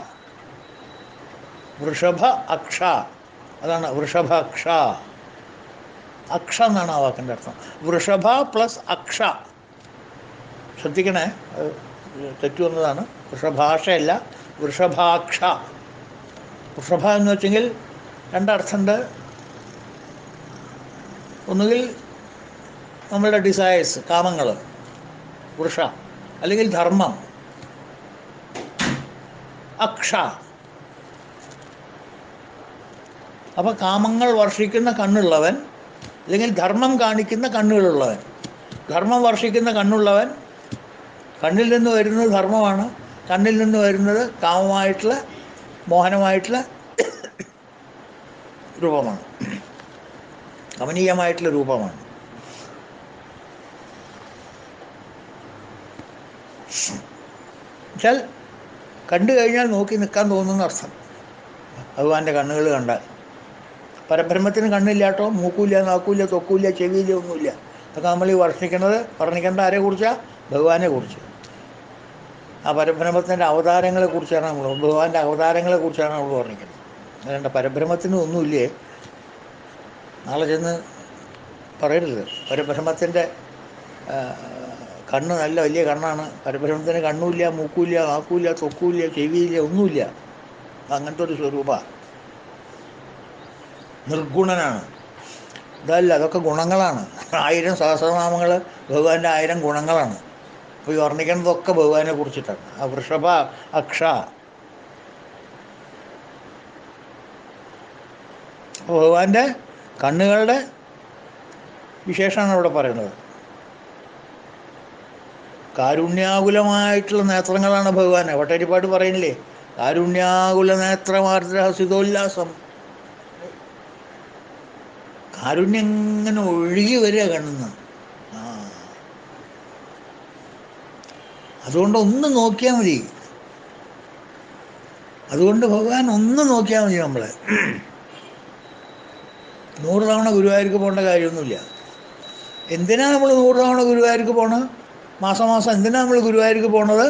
വൃഷഭ അക്ഷ അതാണ് വൃഷഭാക്ഷ അക്ഷ എന്നാണ് ആ വാക്കിൻ്റെ അർത്ഥം വൃഷഭ പ്ലസ് അക്ഷ ശ്രദ്ധിക്കണേ അത് തെറ്റു വന്നതാണ് വൃഷഭാഷയല്ല വൃഷഭാക്ഷ വൃഷഭ എന്ന് വെച്ചെങ്കിൽ രണ്ടർത്ഥമുണ്ട് ഒന്നുകിൽ നമ്മളുടെ ഡിസയേഴ്സ് കാമങ്ങൾ വൃഷ അല്ലെങ്കിൽ ധർമ്മം അക്ഷ അപ്പോൾ കാമങ്ങൾ വർഷിക്കുന്ന കണ്ണുള്ളവൻ അല്ലെങ്കിൽ ധർമ്മം കാണിക്കുന്ന കണ്ണുകളുള്ളവൻ ധർമ്മം വർഷിക്കുന്ന കണ്ണുള്ളവൻ കണ്ണിൽ നിന്ന് വരുന്നത് ധർമ്മമാണ് കണ്ണിൽ നിന്ന് വരുന്നത് കാമമായിട്ടുള്ള മോഹനമായിട്ടുള്ള രൂപമാണ് കമനീയമായിട്ടുള്ള രൂപമാണ് വെച്ചാൽ കണ്ടു കഴിഞ്ഞാൽ നോക്കി നിൽക്കാൻ തോന്നുന്ന അർത്ഥം ഭഗവാന്റെ കണ്ണുകൾ കണ്ടാൽ പരബ്രഹ്മത്തിന് കണ്ണില്ലാട്ടോ മൂക്കൂല്ല നാക്കൂല്ല തൊക്കൂല്ല ചെവിയില്ല ഒന്നുമില്ല അതൊക്കെ നമ്മൾ ഈ വർണ്ണിക്കുന്നത് വർണ്ണിക്കേണ്ട ആരെ കുറിച്ചാണ് ഭഗവാനെ കുറിച്ച് ആ പരബ്രഹ്മത്തിൻ്റെ അവതാരങ്ങളെ കുറിച്ചാണ് നമ്മൾ ഭഗവാന്റെ അവതാരങ്ങളെ കുറിച്ചാണ് നമ്മൾ വർണ്ണിക്കുന്നത് അതുകൊണ്ട് പരബ്രഹ്മത്തിന് ഒന്നുമില്ലേ നാളെ ചെന്ന് പറയരുത് പരബ്രഹ്മത്തിൻ്റെ ആ, കണ്ണ് നല്ല വലിയ കണ്ണാണ് പരബ്രഹ്മത്തിന് കണ്ണുമില്ല മൂക്കൂല്ല നാക്കൂല്ല തൊക്കൂല്ല ചെവിയില്ല ഒന്നുമില്ല അങ്ങനത്തെ ഒരു സ്വരൂപമാണ് നിർഗുണനാണ് ഇതല്ല അതൊക്കെ ഗുണങ്ങളാണ് ആയിരം സഹസ്രനാമങ്ങൾ ഭഗവാന്റെ ആയിരം ഗുണങ്ങളാണ് അപ്പോൾ ഈ വർണ്ണിക്കുന്നതൊക്കെ ഭഗവാനെ കുറിച്ചിട്ടാണ് ആ വൃഷഭ അക്ഷ അപ്പോൾ ഭഗവാന്റെ കണ്ണുകളുടെ വിശേഷമാണ് ഇവിടെ പറയുന്നത് കാരുണ്യാകുലമായിട്ടുള്ള നേത്രങ്ങളാണ് ഭഗവാൻ വട്ടരിപ്പാട് പറയുന്നില്ലേ കാരുണ്യാകുല നേത്രമാർദ്ര ഹസിതോല്ലാസം കാരുണ്യം ഇങ്ങനെ ഒഴുകി വരിക കണ്ണുന്ന് ആ അതുകൊണ്ട് ഒന്ന് നോക്കിയാൽ മതി അതുകൊണ്ട് ഭഗവാൻ ഒന്ന് നോക്കിയാൽ മതി നമ്മളെ നൂറ് തവണ ഗുരുവായൂർക്ക് പോകേണ്ട കാര്യമൊന്നുമില്ല എന്തിനാ നമ്മൾ നൂറ് തവണ ഗുരുവായൂർക്ക് പോണത് മാസം മാസം എന്തിനാ നമ്മൾ ഗുരുവായൂർക്ക് പോണത്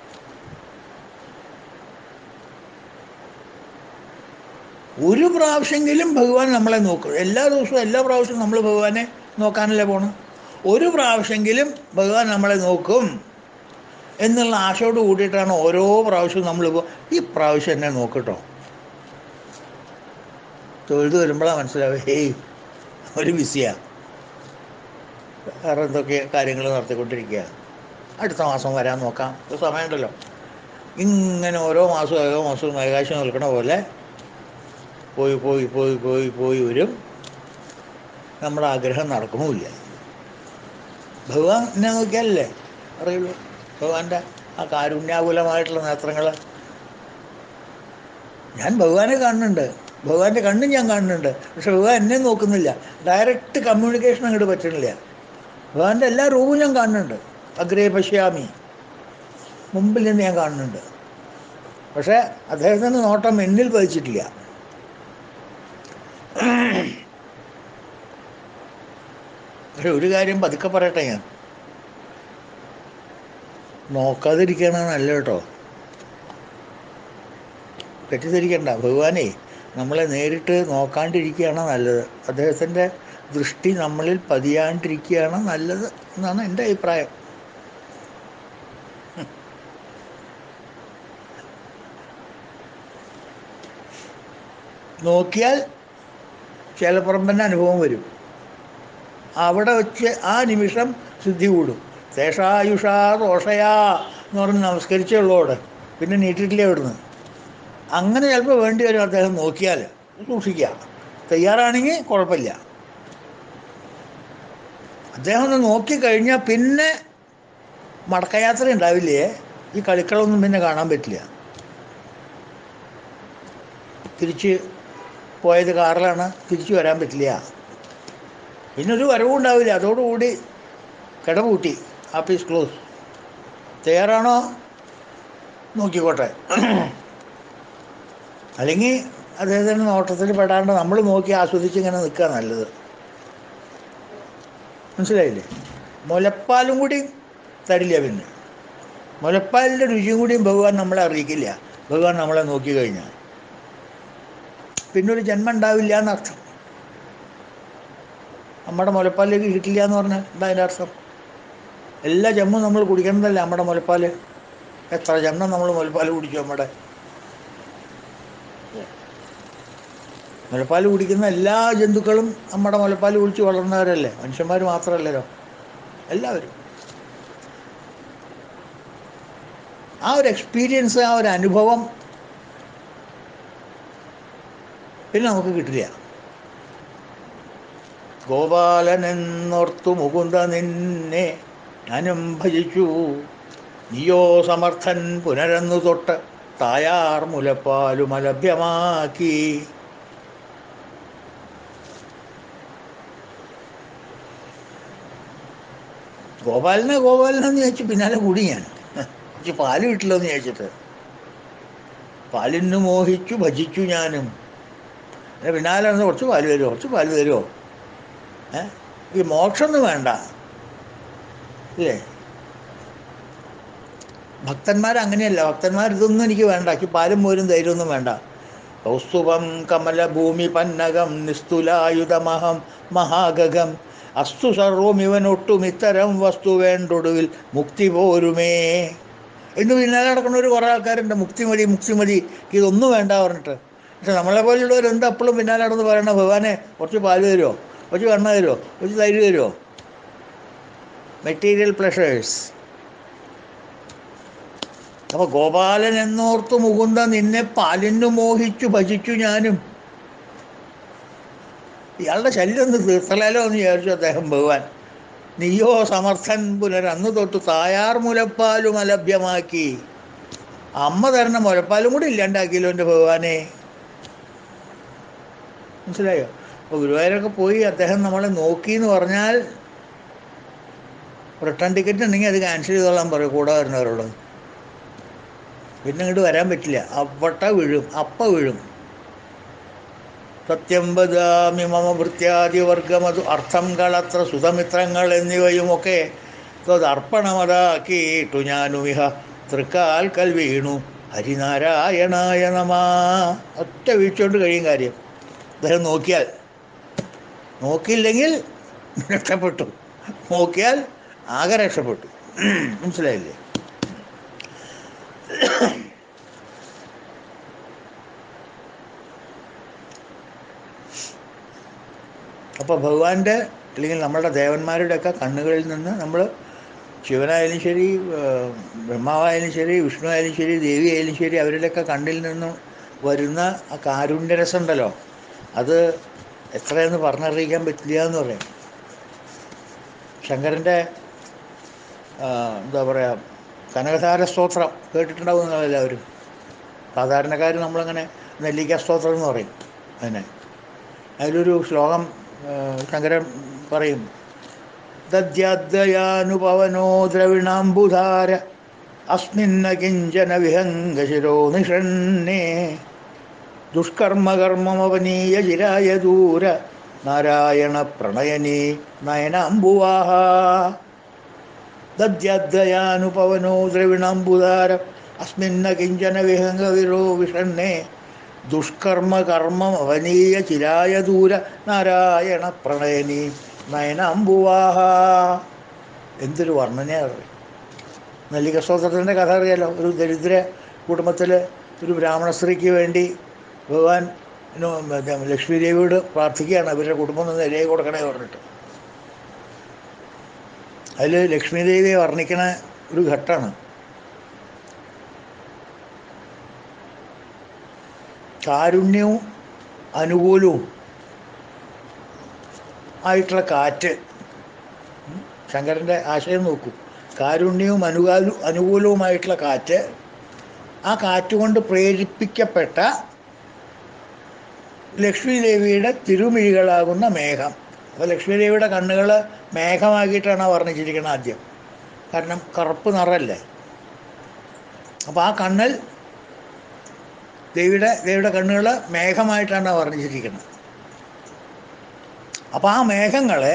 ഒരു പ്രാവശ്യമെങ്കിലും ഭഗവാൻ നമ്മളെ നോക്കും എല്ലാ ദിവസവും എല്ലാ പ്രാവശ്യവും നമ്മൾ ഭഗവാനെ നോക്കാനല്ലേ പോണം ഒരു പ്രാവശ്യമെങ്കിലും ഭഗവാൻ നമ്മളെ നോക്കും എന്നുള്ള ആശയോട് കൂടിയിട്ടാണ് ഓരോ പ്രാവശ്യവും നമ്മൾ ഈ പ്രാവശ്യം എന്നെ നോക്കട്ടോ തൊഴുത് വരുമ്പോഴാണ് മനസ്സിലാവുക ഹേയ് ഒരു ബിസിയാ വേറെ എന്തൊക്കെ കാര്യങ്ങൾ നടത്തിക്കൊണ്ടിരിക്കുക അടുത്ത മാസം വരാൻ നോക്കാം ഒരു സമയമുണ്ടല്ലോ ഇങ്ങനെ ഓരോ മാസവും ഓരോ മാസവും ആകാശം നിൽക്കണ പോലെ പോയി പോയി പോയി പോയി പോയി വരും നമ്മുടെ ആഗ്രഹം നടക്കണമില്ല ഭഗവാൻ എന്നെ നോക്കിയാലല്ലേ അറിയുള്ളൂ ഭഗവാന്റെ ആ കാരുണ്യാകുലമായിട്ടുള്ള നേത്രങ്ങൾ ഞാൻ ഭഗവാനെ കാണുന്നുണ്ട് ഭഗവാന്റെ കണ്ണും ഞാൻ കാണുന്നുണ്ട് പക്ഷെ ഭഗവാൻ എന്നെ നോക്കുന്നില്ല ഡയറക്റ്റ് കമ്മ്യൂണിക്കേഷൻ അങ്ങോട്ട് പറ്റണില്ല ഭഗവാന്റെ എല്ലാ റൂമും ഞാൻ കാണുന്നുണ്ട് അഗ്രേ പശ്യാമി മുമ്പിൽ നിന്ന് ഞാൻ കാണുന്നുണ്ട് പക്ഷേ അദ്ദേഹത്തിൻ്റെ നോട്ടം എന്നിൽ പതിച്ചിട്ടില്ല പക്ഷെ ഒരു കാര്യം പതുക്കെ പറയട്ടെ ഞാൻ നോക്കാതിരിക്കുകയാണ് നല്ല കേട്ടോ തെറ്റിദ്ധരിക്കണ്ട ഭഗവാനെ നമ്മളെ നേരിട്ട് നോക്കാണ്ടിരിക്കുകയാണ് നല്ലത് അദ്ദേഹത്തിൻ്റെ ദൃഷ്ടി നമ്മളിൽ പതിയാണ്ടിരിക്കുകയാണ് നല്ലത് എന്നാണ് എൻ്റെ അഭിപ്രായം നോക്കിയാൽ ചേലപ്പറമ്പൻ്റെ അനുഭവം വരും അവിടെ വെച്ച് ആ നിമിഷം സിദ്ധി കൂടും ശേഷായുഷാ ദോഷയാ എന്ന് പറഞ്ഞ് നമസ്കരിച്ചുള്ളോട് പിന്നെ നീട്ടിട്ടില്ലേ അവിടുന്ന് അങ്ങനെ ചിലപ്പോൾ വേണ്ടി വരും അദ്ദേഹം നോക്കിയാൽ സൂക്ഷിക്കുക തയ്യാറാണെങ്കിൽ കുഴപ്പമില്ല അദ്ദേഹം ഒന്ന് നോക്കിക്കഴിഞ്ഞാൽ പിന്നെ മടക്കയാത്ര ഉണ്ടാവില്ലേ ഈ കളിക്കളൊന്നും പിന്നെ കാണാൻ പറ്റില്ല തിരിച്ച് പോയത് കാറിലാണ് തിരിച്ചു വരാൻ പറ്റില്ല പിന്നെ ഒരു വരവും ഉണ്ടാവില്ല അതോടുകൂടി കിടപൂട്ടി ആഫീസ് ക്ലോസ് തയ്യാറാണോ നോക്കിക്കോട്ടെ അല്ലെങ്കിൽ അദ്ദേഹത്തിൻ്റെ നോട്ടത്തിൽ പെടാണ്ട് നമ്മൾ നോക്കി ആസ്വദിച്ച് ഇങ്ങനെ നിൽക്കുക നല്ലത് മനസ്സിലായില്ലേ മുലപ്പാലും കൂടി തരില്ല പിന്നെ മുലപ്പാലിൻ്റെ രുചിയും കൂടിയും ഭഗവാൻ നമ്മളെ അറിയിക്കില്ല ഭഗവാൻ നമ്മളെ നോക്കി കഴിഞ്ഞാൽ പിന്നെ ഒരു ജന്മം ഉണ്ടാവില്ല എന്നർത്ഥം നമ്മുടെ മുലപ്പാലിലേക്ക് കിട്ടില്ല എന്ന് പറഞ്ഞാൽ എന്താ അതിൻ്റെ അർത്ഥം എല്ലാ ജന്മവും നമ്മൾ കുടിക്കണതല്ല നമ്മുടെ മുലപ്പാൽ എത്ര ജന്മം നമ്മൾ മുലപ്പാൽ കുടിച്ചു നമ്മുടെ മുലപ്പാൽ കുടിക്കുന്ന എല്ലാ ജന്തുക്കളും നമ്മുടെ മുലപ്പാൽ കുടിച്ച് വളർന്നവരല്ലേ മനുഷ്യന്മാർ മാത്രമല്ലല്ലോ എല്ലാവരും ആ ഒരു എക്സ്പീരിയൻസ് ആ ഒരു അനുഭവം പിന്നെ നമുക്ക് കിട്ടില്ല ഗോപാലനെന്നോർത്തു മുകുന്ദ നിന്നെ ഞാനും ഭജിച്ചു നീയോ സമർത്ഥൻ പുനരന്നു തൊട്ട് തായാർ മുലപ്പാലും അലഭ്യമാക്കി ഗോപാലനെ ഗോപാലനെന്ന് ചോദിച്ചു പിന്നാലെ കൂടി ഞാൻ കുറച്ച് പാല് കിട്ടില്ലോ എന്ന് ചോദിച്ചിട്ട് പാലിന് മോഹിച്ചു ഭജിച്ചു ഞാനും പിന്നെ പിന്നാലെ വന്ന് കുറച്ച് പാല് തരുമോ കുറച്ച് പാല് തരുമോ ഏ ഈ മോക്ഷമൊന്നും വേണ്ട ഇല്ലേ ഭക്തന്മാർ അങ്ങനെയല്ല ഭക്തന്മാർ ഇതൊന്നും എനിക്ക് വേണ്ട എനിക്ക് പാലും പോലും ധൈര്യമൊന്നും വേണ്ട കൗസ്തുഭം കമല ഭൂമി പന്നകം നിസ്തുലായുധമഹം മഹാഗകം അസ്തു സർവം ഇവനൊട്ടും ഇത്തരം വസ്തു വേണ്ടൊടുവിൽ മുക്തി പോരുമേ എന്ന് പിന്നാലെ നടക്കുന്ന ഒരു കുറേ ആൾക്കാരുണ്ട് മുക്തി മതി മുക്തി മതി ഇതൊന്നും വേണ്ട പറഞ്ഞിട്ട് പക്ഷെ നമ്മളെ പോലുള്ളവർ എന്ത് അപ്പോഴും പിന്നാലെ നടന്ന് പറയണ ഭഗവാനെ കുറച്ച് പാല് തരുമോ കുറച്ച് കണ്ണ തരുമോ കുറച്ച് തൈര് തരുമോ മെറ്റീരിയൽ പ്ലഷേഴ്സ് അപ്പോൾ ഗോപാലൻ എന്നോർത്ത് മുകുന്ദ നിന്നെ പാലിനു മോഹിച്ചു ഭജിച്ചു ഞാനും ഇയാളുടെ ശല്യം ഒന്ന് തീർത്തലാലോ എന്ന് വിചാരിച്ചു അദ്ദേഹം ഭഗവാൻ നീയോ സമർത്ഥൻ പുനർ അന്ന് തൊട്ട് തായാർ മുലപ്പാലും അലഭ്യമാക്കി അമ്മ തരുന്ന മുലപ്പാലും കൂടി ഇല്ലാണ്ടാക്കിയല്ലോ എൻ്റെ ഭഗവാനെ മനസ്സിലായോ അപ്പോൾ ഗുരുവായൂരൊക്കെ പോയി അദ്ദേഹം നമ്മളെ നോക്കി എന്ന് പറഞ്ഞാൽ റിട്ടേൺ ടിക്കറ്റ് ഉണ്ടെങ്കിൽ അത് ക്യാൻസൽ ചെയ്തോളാൻ പറയും കൂടെ വരുന്നവരോട് പിന്നെ ഇങ്ങോട്ട് വരാൻ പറ്റില്ല അവട്ട വീഴും അപ്പ വീഴും സത്യം വദാമി മമ വൃത്യാദിവർഗമതു അർത്ഥം കളത്ര സുതമിത്രങ്ങൾ എന്നിവയുമൊക്കെ തദർപ്പണമതാക്കിയിട്ടു ഞാനുമിഹ തൃക്കാൽ കൽ വീണു ഹരിനാരായണായ നമാ ഒറ്റ വീഴ്ച കഴിയും കാര്യം അദ്ദേഹം നോക്കിയാൽ നോക്കിയില്ലെങ്കിൽ രക്ഷപ്പെട്ടു നോക്കിയാൽ ആകെ രക്ഷപ്പെട്ടു മനസ്സിലായില്ലേ അപ്പോൾ ഭഗവാന്റെ അല്ലെങ്കിൽ നമ്മളുടെ ദേവന്മാരുടെയൊക്കെ കണ്ണുകളിൽ നിന്ന് നമ്മൾ ശിവനായാലും ശരി ഏർ ബ്രഹ്മാവായാലും ശരി വിഷ്ണു ആയാലും ശരി ദേവി ആയാലും ശരി അവരുടെയൊക്കെ കണ്ണിൽ നിന്നും വരുന്ന ആ കാരുണ്യരസം ഉണ്ടല്ലോ അത് എത്രയെന്ന് പറഞ്ഞറിയിക്കാൻ പറ്റില്ല എന്ന് പറയാം ശങ്കരൻ്റെ ആ, എന്താ പറയുക കനകധാര സ്തോത്രം കേട്ടിട്ടുണ്ടാവും നിങ്ങളെല്ലാവരും സാധാരണക്കാർ നമ്മളങ്ങനെ നെല്ലിക്ക സ്തോത്രം എന്ന് പറയും അതിനെ അതിലൊരു ശ്ലോകം ആ, ശങ്കരൻ പറയും ദദ്യാദ്വയാനുപവനോ ദ്രവിണാംബുധാര അസ്മിന്ന കിഞ്ചന വിഹംഗശിരോ നിഷണ്ണേ ദുഷ്കർമ്മകർമ്മമവനീയ ചിരായ ദൂര നാരായണ പ്രണയനീ നയനാംബുവാഹ ദദ്യാദ്വയാനുപവനോ ദ്രവിണാംബുധാര അസ്മിന്ന കിഞ്ചന വിഹംഗവിരോ വിഷണ്ണേ ദുഷ്കർമ്മ കർമ്മം അവനീയ ചിരായ ദൂര നാരായണ പ്രണയനി നയനാംബുവാഹ എന്തൊരു വർണ്ണനയാണ് നെല്ലിക സ്തോത്രത്തിൻ്റെ കഥ അറിയാലോ ഒരു ദരിദ്ര കുടുംബത്തിൽ ഒരു ബ്രാഹ്മണ സ്ത്രീക്ക് വേണ്ടി ഭഗവാൻ നോ- മറ്റേ ലക്ഷ്മി ദേവിയോട് പ്രാർത്ഥിക്കുകയാണ് അവരുടെ കുടുംബം ഒന്ന് നിലയെ കൊടുക്കണേ പറഞ്ഞിട്ട് അതിൽ ലക്ഷ്മി ദേവിയെ വർണ്ണിക്കണ ഒരു ഘട്ടമാണ് കാരുണ്യവും അനുകൂലവും ആയിട്ടുള്ള കാറ്റ് ഉം. ശങ്കരൻ്റെ ആശയം നോക്കൂ കാരുണ്യവും അനുകാലു അനുകൂലവുമായിട്ടുള്ള കാറ്റ് ആ കാറ്റുകൊണ്ട് പ്രേരിപ്പിക്കപ്പെട്ട ലക്ഷ്മി ദേവിയുടെ തിരുമിഴികളാകുന്ന മേഘം അപ്പോൾ ലക്ഷ്മി ദേവിയുടെ കണ്ണുകൾ മേഘമാക്കിയിട്ടാണ് വർണ്ണിച്ചിരിക്കുന്നത് ആദ്യം കാരണം കറുപ്പ് നിറല്ലേ അപ്പോൾ ആ കണ്ണിൽ ദേവിയുടെ ദേവിയുടെ കണ്ണുകൾ മേഘമായിട്ടാണ് വർണ്ണിച്ചിരിക്കുന്നത് അപ്പോൾ ആ മേഘങ്ങളെ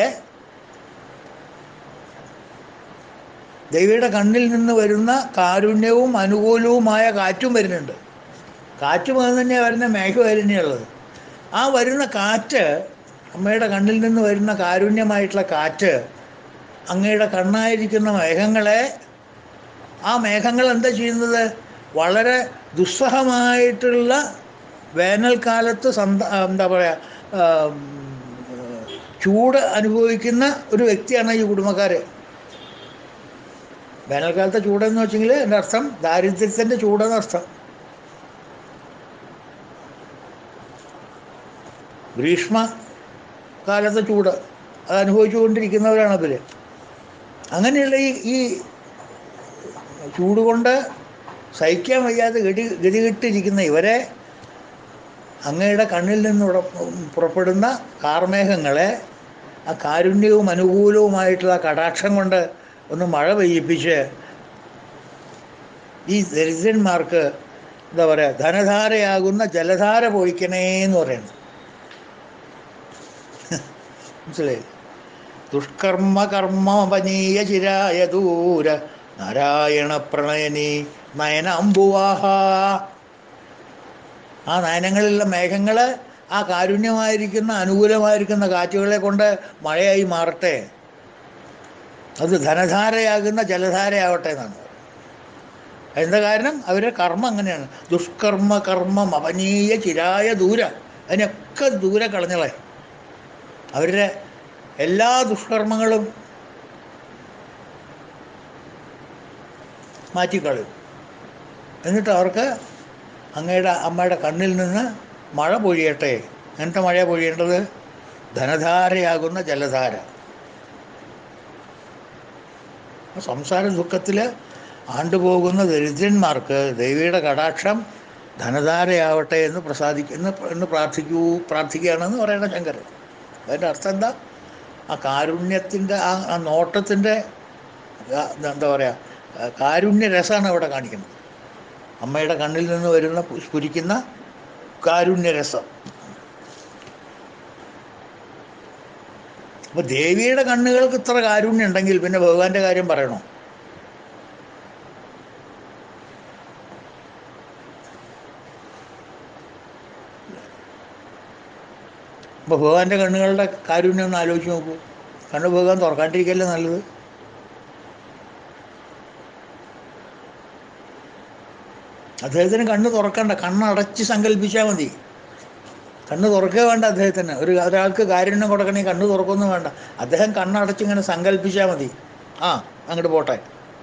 ദേവിയുടെ കണ്ണിൽ നിന്ന് വരുന്ന കാരുണ്യവും അനുകൂലവുമായ കാറ്റും വരുന്നുണ്ട് കാറ്റ് മുതൽ തന്നെ വരുന്ന മേഘം തന്നെയുള്ളത് ആ വരുന്ന കാറ്റ് അമ്മയുടെ കണ്ണിൽ നിന്ന് വരുന്ന കാരുണ്യമായിട്ടുള്ള കാറ്റ് അങ്ങയുടെ കണ്ണായിരിക്കുന്ന മേഘങ്ങളെ ആ മേഘങ്ങൾ എന്താ ചെയ്യുന്നത് വളരെ ദുസ്സഹമായിട്ടുള്ള വേനൽക്കാലത്ത് സന്ത എന്താ പറയുക ചൂട് അനുഭവിക്കുന്ന ഒരു വ്യക്തിയാണ് ഈ കുടുംബക്കാർ വേനൽക്കാലത്തെ ചൂടെന്ന് വെച്ചെങ്കിൽ എൻ്റെ അർത്ഥം ദാരിദ്ര്യത്തിൻ്റെ ചൂടെന്ന് അർത്ഥം ഗ്രീഷ്മ കാലത്തെ ചൂട് അത് അനുഭവിച്ചുകൊണ്ടിരിക്കുന്നവരാണ് അവർ അങ്ങനെയുള്ള ഈ ഈ ചൂട് കൊണ്ട് സഹിക്കാൻ വയ്യാതെ ഗതി ഗതികെട്ടിരിക്കുന്ന ഇവരെ അങ്ങയുടെ കണ്ണിൽ നിന്ന് ഉട- പുറപ്പെടുന്ന കാർമേഘങ്ങളെ ആ കാരുണ്യവും അനുകൂലവുമായിട്ടുള്ള കടാക്ഷം കൊണ്ട് ഒന്ന് മഴ പെയ്യിപ്പിച്ച് ഈ ദരിദ്രന്മാർക്ക് എന്താ പറയുക ധനധാരയാകുന്ന ജലധാര പൊഴിക്കണേ എന്ന് പറയുന്നത് മനസ്സിലായി ദുഷ്കർമ്മ കർമ്മപനീയ ചിരായ ദൂര നാരായണ പ്രണയനി നയന അമ്പുവാഹ ആ നയനങ്ങളിലുള്ള മേഘങ്ങൾ ആ കാരുണ്യമായിരിക്കുന്ന അനുകൂലമായിരിക്കുന്ന കാറ്റുകളെ കൊണ്ട് മഴയായി മാറട്ടെ അത് ധനധാരയാകുന്ന ജലധാരയാവട്ടെ എന്നാണ് എന്താ കാരണം അവരുടെ കർമ്മം അങ്ങനെയാണ് ദുഷ്കർമ്മ കർമ്മം അപനീയ ചിരായ ദൂര അതിനൊക്കെ ദൂരെ കളഞ്ഞളെ അവരുടെ എല്ലാ ദുഷ്കർമ്മങ്ങളും മാറ്റിക്കളയും എന്നിട്ട് അവർക്ക് അങ്ങയുടെ അമ്മയുടെ കണ്ണിൽ നിന്ന് മഴ പൊഴിയട്ടെ അങ്ങനത്തെ മഴ പൊഴിയേണ്ടത് ധനധാരയാകുന്ന ജലധാര സംസാര ദുഃഖത്തിൽ ആണ്ടുപോകുന്ന ദരിദ്രന്മാർക്ക് ദേവിയുടെ കടാക്ഷം ധനധാരയാവട്ടെ എന്ന് പ്രസാദിക്കുന്ന എന്ന് പ്രാർത്ഥിക്കൂ പ്രാർത്ഥിക്കുകയാണെന്ന് പറയണ ശങ്കരൻ അതിൻ്റെ അർത്ഥം എന്താ ആ കാരുണ്യത്തിൻ്റെ ആ ആ നോട്ടത്തിൻ്റെ ആ, എന്താ പറയുക കാരുണ്യ രസമാണ് അവിടെ കാണിക്കുന്നത് അമ്മയുടെ കണ്ണിൽ നിന്ന് വരുന്ന പു- സ്ഫുരിക്കുന്ന കാരുണ്യരസം അപ്പോൾ ദേവിയുടെ കണ്ണുകൾക്ക് ഇത്ര കാരുണ്യം ഉണ്ടെങ്കിൽ പിന്നെ ഭഗവാന്റെ കാര്യം പറയണോ അപ്പോൾ ഭഗവാന്റെ കണ്ണുകളുടെ കാരുണ്യം ഒന്ന് ആലോചിച്ച് നോക്കൂ കണ്ണ് ഭഗവാൻ തുറക്കാണ്ടിരിക്കല്ലേ നല്ലത് അദ്ദേഹത്തിന് കണ്ണ് തുറക്കണ്ട കണ്ണടച്ച് സങ്കല്പിച്ചാൽ മതി കണ്ണ് തുറക്കുക വേണ്ട അദ്ദേഹത്തിന് ഒരു ഒരാൾക്ക് കാരുണ്യം കൊടുക്കണമെങ്കിൽ കണ്ണ് തുറക്കൊന്നും വേണ്ട അദ്ദേഹം കണ്ണടച്ച് ഇങ്ങനെ സങ്കല്പിച്ചാൽ മതി ആ അങ്ങോട്ട് പോട്ടെ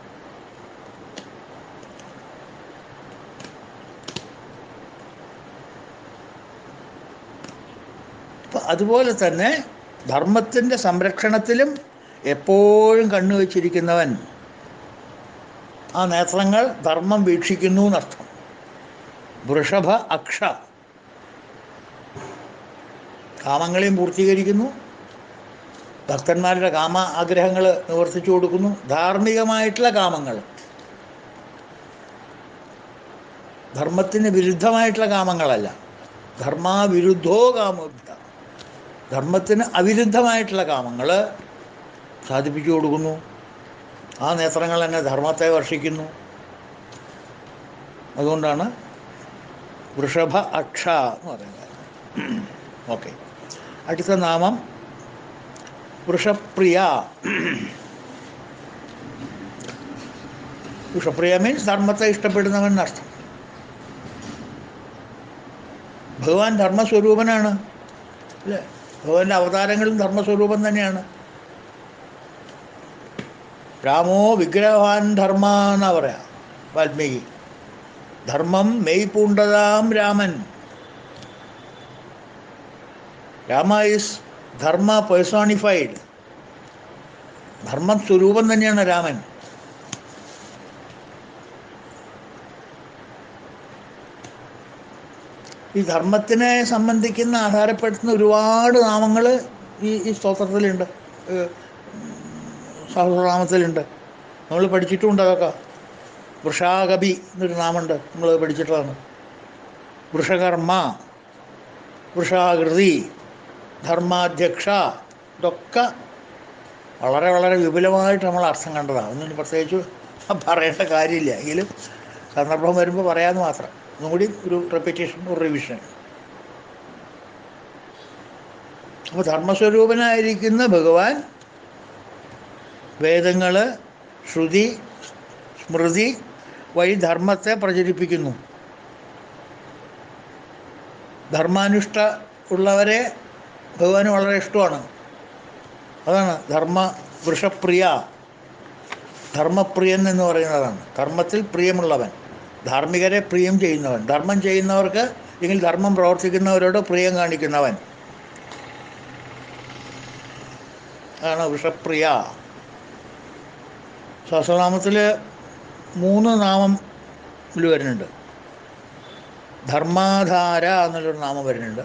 അപ്പം അതുപോലെ തന്നെ ധർമ്മത്തിൻ്റെ സംരക്ഷണത്തിലും എപ്പോഴും കണ്ണു വച്ചിരിക്കുന്നവൻ ആ നേത്രങ്ങൾ ധർമ്മം വീക്ഷിക്കുന്നു എന്നർത്ഥം വൃഷഭ അക്ഷ കാമങ്ങളെയും പൂർത്തീകരിക്കുന്നു ഭക്തന്മാരുടെ കാമ ആഗ്രഹങ്ങൾ നിവർത്തിച്ചു കൊടുക്കുന്നു ധാർമ്മികമായിട്ടുള്ള കാമങ്ങൾ ധർമ്മത്തിന് വിരുദ്ധമായിട്ടുള്ള കാമങ്ങളല്ല ധർമാവിരുദ്ധോ കാമോഭ്യ ധർമ്മത്തിന് അവിരുദ്ധമായിട്ടുള്ള കാമങ്ങൾ സാധിപ്പിച്ചു കൊടുക്കുന്നു ആ നേത്രങ്ങൾ തന്നെ ധർമ്മത്തെ വർഷിക്കുന്നു അതുകൊണ്ടാണ് വൃഷഭ അക്ഷ എന്ന് പറയുന്നത് ഓക്കെ അടുത്ത നാമം വൃഷപ്രിയ വൃഷപ്രിയ മീൻസ് ധർമ്മത്തെ ഇഷ്ടപ്പെടുന്നവൻ എന്നർത്ഥം ഭഗവാൻ ധർമ്മസ്വരൂപനാണ് അല്ലേ ഭഗവാന്റെ അവതാരങ്ങളും ധർമ്മസ്വരൂപം തന്നെയാണ് രാമോ വിഗ്രഹവാൻ ധർമ്മ എന്നാ പറയാ വാൽമീകി ധർമ്മം മെയ് പൂണ്ടതാം രാമൻ രാമ ഈസ് ധർമ്മ പേഴ്സോണിഫൈഡ് ധർമ്മ സ്വരൂപം തന്നെയാണ് രാമൻ ഈ ധർമ്മത്തിനെ സംബന്ധിക്കുന്ന ആധാരപ്പെടുത്തുന്ന ഒരുപാട് നാമങ്ങൾ ഈ ഈ സ്തോത്രത്തിലുണ്ട് ഏഹ് സഹസ്രനാമത്തിലുണ്ട് നമ്മൾ പഠിച്ചിട്ടുമുണ്ട് അതൊക്കെ വൃഷാകപി എന്നൊരു നാമുണ്ട് നമ്മൾ പഠിച്ചിട്ടുള്ളതാണ് വൃഷകർമ്മ വൃഷാകൃതി ധർമാധ്യക്ഷ ഇതൊക്കെ വളരെ വളരെ വിപുലമായിട്ട് നമ്മൾ അർത്ഥം കണ്ടതാണ് ഒന്നും ഇനി പ്രത്യേകിച്ച് പറയേണ്ട കാര്യമില്ല എങ്കിലും സന്ദർഭം വരുമ്പോൾ പറയാമെന്ന് മാത്രം ഒന്നും കൂടി ഒരു റെപ്പിറ്റേഷൻ ഒരു റിവിഷൻ അപ്പോൾ ധർമ്മസ്വരൂപനായിരിക്കുന്ന ഭഗവാൻ വേദങ്ങൾ ശ്രുതി സ്മൃതി വഴി ധർമ്മത്തെ പ്രചരിപ്പിക്കുന്നു ധർമാനുഷ്ഠ ഉള്ളവരെ ഭഗവാന് വളരെ ഇഷ്ടമാണ് അതാണ് ധർമ്മ വൃഷപ്രിയ ധർമ്മപ്രിയൻ എന്ന് പറയുന്നതാണ് ധർമ്മത്തിൽ പ്രിയമുള്ളവൻ ധാർമ്മികരെ പ്രിയം ചെയ്യുന്നവൻ ധർമ്മം ചെയ്യുന്നവർക്ക് അല്ലെങ്കിൽ ധർമ്മം പ്രവർത്തിക്കുന്നവരോട് പ്രിയം കാണിക്കുന്നവൻ ആണ് വൃഷപ്രിയ സഹസ്രനാമത്തിൽ മൂന്ന് നാമം ഇതിൽ വരുന്നുണ്ട് ധർമാധാര എന്നുള്ളൊരു നാമം വരുന്നുണ്ട്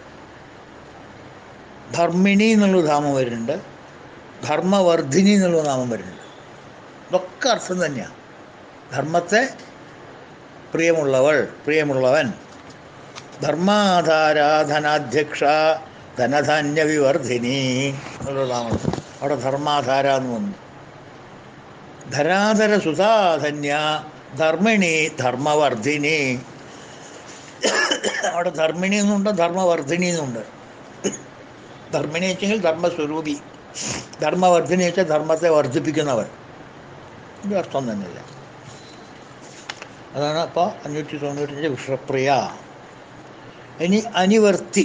ധർമ്മിണി എന്നുള്ളൊരു നാമം വരുന്നുണ്ട് ധർമ്മവർദ്ധിനി എന്നുള്ള നാമം വരുന്നുണ്ട് ഇതൊക്കെ അർത്ഥം തന്നെയാണ് ധർമ്മത്തെ പ്രിയമുള്ളവൾ പ്രിയമുള്ളവൻ ധർമാധാര ധനാധ്യക്ഷ ധനധാന്യ വിവർദ്ധിനി എന്നുള്ള നാമം അവിടെ ധർമാധാര എന്ന് വന്നു ധരാധര സുധാധന്യ ധർമ്മിണി ധർമ്മവർദ്ധിനി അവിടെ ധർമ്മിണി എന്നുണ്ട് ധർമ്മവർദ്ധിനി എന്നുണ്ട് ധർമ്മിണി വെച്ചെങ്കിൽ ധർമ്മസ്വരൂപി ധർമ്മവർദ്ധിനി വെച്ചാൽ ധർമ്മത്തെ വർദ്ധിപ്പിക്കുന്നവൻ ഇത് അർത്ഥം തന്നെയല്ല അതാണ് അപ്പോൾ അഞ്ഞൂറ്റി തൊണ്ണൂറ്റഞ്ച് വിഷപ്രിയ ഇനി അനിവർത്തി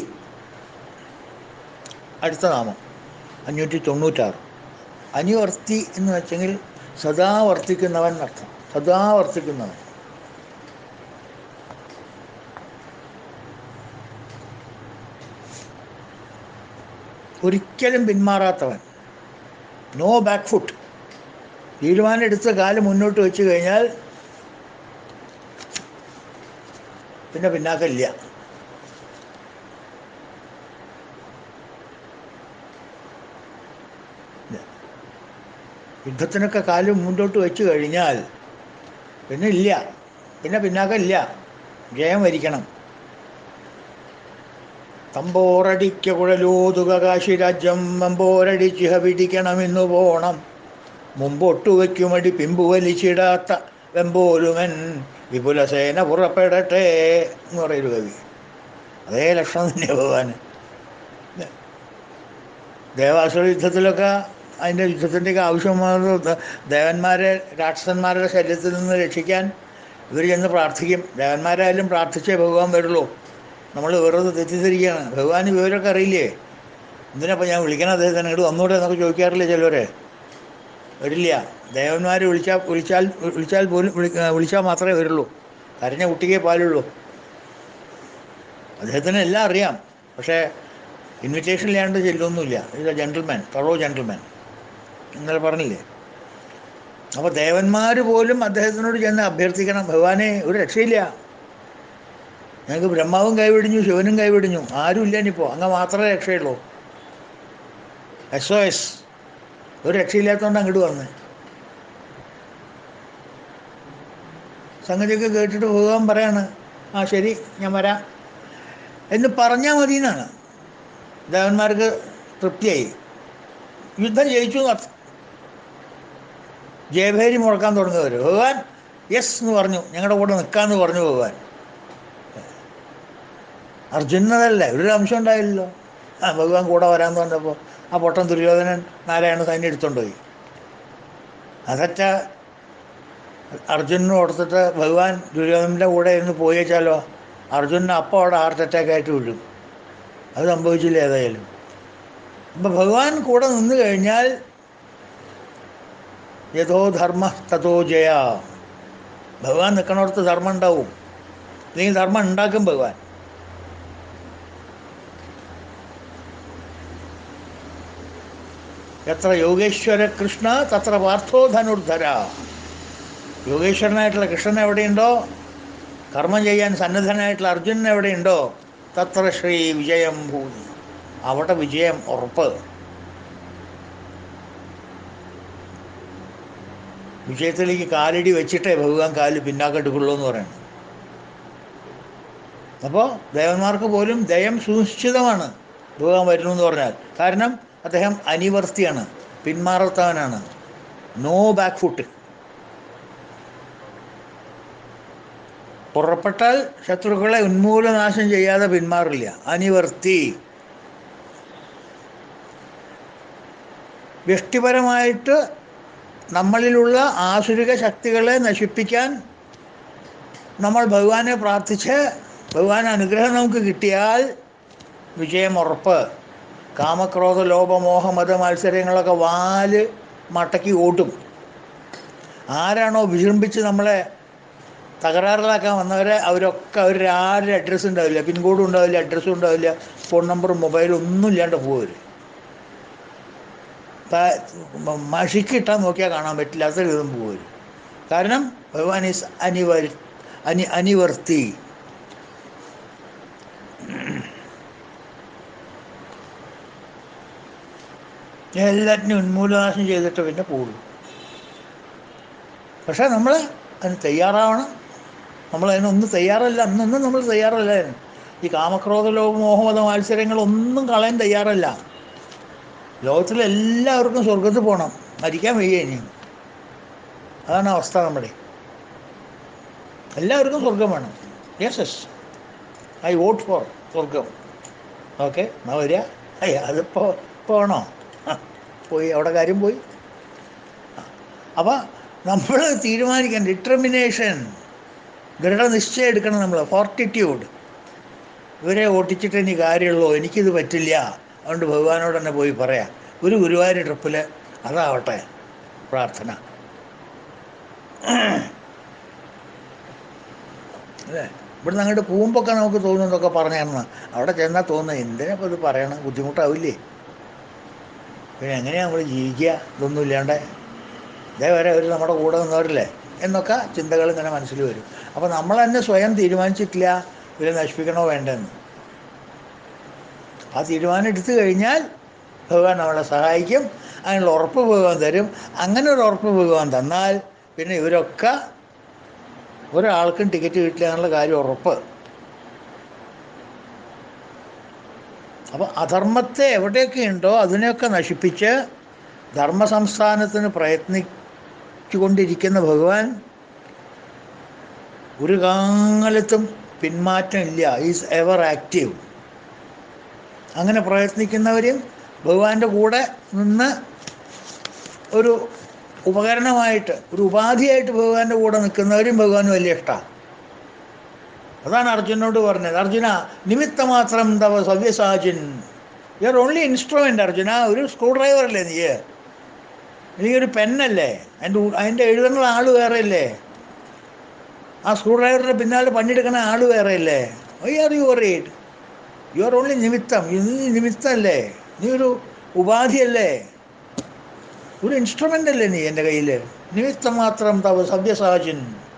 അടുത്ത നാമം അഞ്ഞൂറ്റി തൊണ്ണൂറ്റാറ് അനിവർത്തി എന്ന് വെച്ചെങ്കിൽ സദാ വർത്തിക്കുന്നവൻ എന്നർത്ഥം സദാ വർത്തിക്കുന്നവൻ ഒരിക്കലും പിന്മാറാത്തവൻ നോ ബാക്ക് ഫുട്ട് തീരുമാനം എടുത്ത കാലം മുന്നോട്ട് വെച്ച് കഴിഞ്ഞാൽ പിന്നെ പിന്നാക്കമില്ല യുദ്ധത്തിനൊക്കെ കാലം മുന്നോട്ട് വെച്ച് കഴിഞ്ഞാൽ പിന്നെ ഇല്ല പിന്നെ പിന്നാക്കമില്ല ജയം വരിക്കണം തമ്പോറടിക്ക കുഴലൂതുക കാശിരാജ്യം വെമ്പോരടിച്ചിഹ പിടിക്കണമെന്നു പോണം മുമ്പൊട്ടു വയ്ക്കുമടി പിമ്പു വലിച്ചിടാത്ത വെമ്പോലുമൻ വിപുലസേന പുറപ്പെടട്ടെ എന്ന് പറയൊരു കവി അതേ ലക്ഷണം തന്നെ ഭഗവാന് ദേവാസുര യുദ്ധത്തിലൊക്കെ അതിൻ്റെ യുദ്ധത്തിൻ്റെയൊക്കെ ആവശ്യമായ ദേവന്മാരെ രാക്ഷസന്മാരുടെ ശല്യത്തിൽ നിന്ന് രക്ഷിക്കാൻ ഇവർ ചെന്ന് പ്രാർത്ഥിക്കും ദേവന്മാരായാലും പ്രാർത്ഥിച്ചേ ഭഗവാൻ വരുള്ളൂ നമ്മൾ വെറുതെ തെറ്റിദ്ധരിക്കുകയാണ് ഭഗവാന് വിവരമൊക്കെ അറിയില്ലേ എന്തിനപ്പോൾ ഞാൻ വിളിക്കണം അദ്ദേഹത്തിന് ഇങ്ങോട്ട് വന്നൂടെ എന്നൊക്കെ ചോദിക്കാറില്ലേ ചിലവരെ വരില്ല ദേവന്മാർ വിളിച്ചാൽ വിളിച്ചാൽ വിളിച്ചാൽ പോലും വിളി വിളിച്ചാൽ മാത്രമേ വരുള്ളൂ കരഞ്ഞ കുട്ടിക്കേ പാലുള്ളൂ അദ്ദേഹത്തിന് എല്ലാം അറിയാം പക്ഷേ ഇൻവിറ്റേഷൻ ഇല്ലാണ്ട് ചെല്ലൊന്നുമില്ല ഇത് ജെൻറ്റിൽമാൻ തറോ ജെൻറ്റിൽമാൻ ഇന്നലെ പറഞ്ഞില്ലേ അപ്പോൾ ദേവന്മാർ പോലും അദ്ദേഹത്തിനോട് ചെന്ന് അഭ്യർത്ഥിക്കണം ഭഗവാനെ ഒരു രക്ഷയില്ല ഞങ്ങൾക്ക് ബ്രഹ്മാവും കൈവിടിഞ്ഞു ശിവനും കൈവിടിഞ്ഞു ആരും ഇല്ല ഇനിയിപ്പോൾ അങ്ങ് മാത്രമേ രക്ഷയുള്ളൂ എസ് ഒ എസ് ഒരു രക്ഷയില്ലാത്തതുകൊണ്ട് അങ്ങോട്ട് വന്ന് സംഗതിയൊക്കെ കേട്ടിട്ട് ഭഗവാൻ പറയാണ് ആ ശരി ഞാൻ വരാം എന്ന് പറഞ്ഞാൽ മതി എന്നാണ് ദേവന്മാർക്ക് തൃപ്തിയായി യുദ്ധം ജയിച്ചു എന്നർത്ഥം ജയഭേരി മുഴക്കാൻ തുടങ്ങിയവർ ഭഗവാൻ യെസ് എന്ന് പറഞ്ഞു ഞങ്ങളുടെ കൂടെ നിൽക്കാമെന്ന് പറഞ്ഞു ഭഗവാൻ അർജുനതല്ലേ ഒരു അംശം ഉണ്ടായില്ലല്ലോ ആ ഭഗവാൻ കൂടെ വരാമെന്ന് പറഞ്ഞപ്പോൾ ആ പൊട്ടൻ ദുര്യോധനൻ നാരായണ സൈന്യം എടുത്തോണ്ട് പോയി അതറ്റ അർജുനന് കൊടുത്തിട്ട് ഭഗവാൻ ദുര്യോധനൻ്റെ കൂടെ ഇരുന്ന് പോയി വെച്ചാലോ അർജുനന് അപ്പം അവിടെ ഹാർട്ട് അറ്റാക്ക് ആയിട്ട് വീഴും അത് സംഭവിച്ചില്ല ഏതായാലും അപ്പം ഭഗവാൻ കൂടെ നിന്ന് കഴിഞ്ഞാൽ യഥോ ധർമ്മ തഥോ ജയ ഭഗവാൻ നിൽക്കണോടത്ത് ധർമ്മം ഉണ്ടാവും അല്ലെങ്കിൽ ധർമ്മം ഉണ്ടാക്കും ഭഗവാൻ എത്ര യോഗേശ്വര കൃഷ്ണ തത്ര പാർത്ഥോ ധനുർധര യോഗേശ്വരനായിട്ടുള്ള കൃഷ്ണൻ എവിടെയുണ്ടോ കർമ്മം ചെയ്യാൻ സന്നദ്ധനായിട്ടുള്ള അർജുനൻ എവിടെയുണ്ടോ തത്ര ശ്രീ വിജയം ഭൂമി അവിടെ വിജയം ഉറപ്പ് വിജയത്തിലേക്ക് കാലടി വെച്ചിട്ടേ ഭഗവാൻ കാല് പിന്നാക്കെടുക്കുള്ളൂ എന്ന് പറയുന്നത് അപ്പോൾ ദേവന്മാർക്ക് പോലും ദയം സുനിശ്ചിതമാണ് ഭഗവാൻ വരുന്നു എന്ന് പറഞ്ഞാൽ കാരണം അദ്ദേഹം അനിവർത്തിയാണ് പിന്മാറത്തവനാണ് നോ ബാക്ക് ഫുട്ട് പുറപ്പെട്ടാൽ ശത്രുക്കളെ ഉന്മൂലനാശം ചെയ്യാതെ പിന്മാറില്ല അനിവർത്തി വ്യക്തിപരമായിട്ട് നമ്മളിലുള്ള ആസുരിക ശക്തികളെ നശിപ്പിക്കാൻ നമ്മൾ ഭഗവാനെ പ്രാർത്ഥിച്ച് ഭഗവാൻ അനുഗ്രഹം നമുക്ക് കിട്ടിയാൽ വിജയം ഉറപ്പ് കാമക്രോധ ലോപമോഹ മത മത്സരങ്ങളൊക്കെ വാല് മടക്കി ഓട്ടും ആരാണോ വിജൃംഭിച്ച് നമ്മളെ തകരാറിലാക്കാൻ വന്നവരെ അവരൊക്കെ അവരുടെ ആരുടെ അഡ്രസ്സ് ഉണ്ടാവില്ല പിൻകോഡും ഉണ്ടാവില്ല അഡ്രസ്സും ഉണ്ടാവില്ല ഫോൺ നമ്പറും മൊബൈലും ഒന്നും ഇല്ലാണ്ട് പോകും മഷിക്കിട്ടാൽ നോക്കിയാൽ കാണാൻ പറ്റില്ല അത്ര വിധം പോകും കാരണം ഭഗവാൻ ഈസ് അനിവർ അനി അനിവർത്തി എല്ലാറ്റിനും ഉന്മൂലനാശം ചെയ്തിട്ട് പിന്നെ പോകുള്ളൂ പക്ഷേ നമ്മൾ അതിന് തയ്യാറാവണം നമ്മൾ അതിനൊന്നും തയ്യാറല്ല അന്നൊന്നും നമ്മൾ തയ്യാറല്ല അതിന് ഈ കാമക്രോധ ലോക മോഹമത മത്സരങ്ങളൊന്നും കളയാൻ തയ്യാറല്ല ലോകത്തിലെ എല്ലാവർക്കും സ്വർഗത്തിൽ പോകണം മരിക്കാൻ വയ്യ ഇനി അതാണ് അവസ്ഥ നമ്മുടെ എല്ലാവർക്കും സ്വർഗം വേണം yes yes I vote for swargam okay എന്നാ വരിക അയ്യ അതിപ്പോൾ പോകണോ ആ, പോയി അവിടെ കാര്യം പോയി അപ്പം നമ്മൾ തീരുമാനിക്കണം ഡിറ്റർമിനേഷൻ ദൃഢനിശ്ചയം എടുക്കണം നമ്മൾ ഫോർട്ടിറ്റ്യൂഡ് ഇവരെ ഓട്ടിച്ചിട്ട് ഇനി കാര്യമുള്ളൂ എനിക്കിത് പറ്റില്ല അതുകൊണ്ട് ഭഗവാനോട് തന്നെ പോയി പറയാം ഒരു ഗുരുവായൂർ ട്രിപ്പിൽ അതാവട്ടെ പ്രാർത്ഥന അല്ലേ ഇവിടുന്ന് അങ്ങോട്ട് പോകുമ്പോഴൊക്കെ നമുക്ക് തോന്നുന്നതൊക്കെ പറഞ്ഞായിരുന്നു അവിടെ ചെന്നാൽ തോന്നുന്നത് എന്തിനാ ഇപ്പോൾ ഇത് പറയണം ബുദ്ധിമുട്ടാവില്ലേ പിന്നെ എങ്ങനെയാണ് നമ്മൾ ജീവിക്കുക ഇതൊന്നും ഇല്ലാണ്ട് ഇതേവരെ അവർ നമ്മുടെ കൂടെ നിന്നവരില്ലേ എന്നൊക്കെ ചിന്തകൾ ഇങ്ങനെ മനസ്സിൽ വരും അപ്പോൾ നമ്മൾ തന്നെ സ്വയം തീരുമാനിച്ചിട്ടില്ല ഇവരെ നശിപ്പിക്കണോ വേണ്ടെന്ന് ആ തീരുമാനം എടുത്തു കഴിഞ്ഞാൽ ഭഗവാൻ നമ്മളെ സഹായിക്കും അതിനുള്ള ഉറപ്പ് ഭഗവാൻ തരും അങ്ങനെ ഒരു ഉറപ്പ് ഭഗവാൻ തന്നാൽ പിന്നെ ഇവരൊക്കെ ഒരാൾക്കും ടിക്കറ്റ് കിട്ടില്ല എന്നുള്ള കാര്യം ഉറപ്പ് അപ്പോൾ അധർമ്മത്തെ എവിടെയൊക്കെ ഉണ്ടോ അതിനെയൊക്കെ നശിപ്പിച്ച് ധർമ്മ സംസ്ഥാനത്തിന് പ്രയത്നിച്ചുകൊണ്ടിരിക്കുന്ന ഭഗവാൻ ഒരു കാലത്തും പിന്മാറ്റം ഇല്ല ഈസ് എവർ ആക്റ്റീവ് അങ്ങനെ പ്രയത്നിക്കുന്നവരെയും ഭഗവാന്റെ കൂടെ നിന്ന് ഒരു ഉപകരണമായിട്ട് ഒരു ഉപാധിയായിട്ട് ഭഗവാന്റെ കൂടെ നിൽക്കുന്നവരും ഭഗവാന് വലിയ ഇഷ്ടമാണ് അതാണ് അർജുനോട് പറഞ്ഞത് അർജുന നിമിത്തമാത്രം തവ സവ്യസാചിൻ you are only instrument Arjuna ഒരു സ്ക്രൂ ഡ്രൈവർ അല്ലേ നീ നീ ഒരു പെന്നല്ലേ അതിൻ്റെ ഉ- അതിൻ്റെ എഴുതുന്ന ആൾ വേറെ അല്ലേ ആ സ്ക്രൂ ഡ്രൈവറിൻ്റെ പിന്നാലെ പണിയെടുക്കുന്ന ആൾ വേറെ അല്ലേ why are you worried you are only നിമിത്തം നീ നിമിത്തമല്ലേ നീ ഒരു ഉപാധിയല്ലേ ഒരു ഇൻസ്ട്രുമെൻ്റ് അല്ലേ നീ എൻ്റെ കയ്യിൽ നിമിത്തം മാത്രം തവ സവ്യസാചിൻ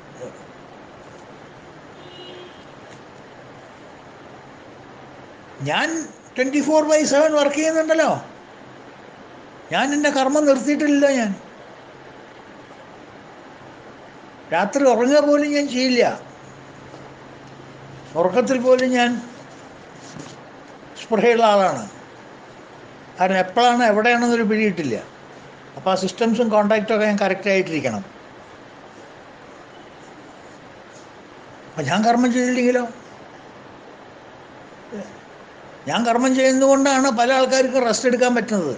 ഞാൻ twenty four by seven work ചെയ്യുന്നുണ്ടല്ലോ ഞാൻ എൻ്റെ കർമ്മം നിർത്തിയിട്ടില്ല ഞാൻ രാത്രി ഉറങ്ങുക പോലും ഞാൻ ചെയ്യില്ല ഉറക്കത്തിൽ പോലും ഞാൻ സ്പൃഹയുള്ള ആളാണ് കാരണം എപ്പോഴാണ് എവിടെയാണെന്നൊരു പിടിയിട്ടില്ല അപ്പോൾ ആ സിസ്റ്റംസും കോണ്ടാക്റ്റും ഒക്കെ ഞാൻ കറക്റ്റ് ആയിട്ടിരിക്കണം അപ്പം ഞാൻ കർമ്മം ചെയ്തില്ലെങ്കിലോ ഞാൻ കർമ്മം ചെയ്യുന്നതുകൊണ്ടാണ് പല ആൾക്കാർക്കും റെസ്റ്റ് എടുക്കാൻ പറ്റുന്നത്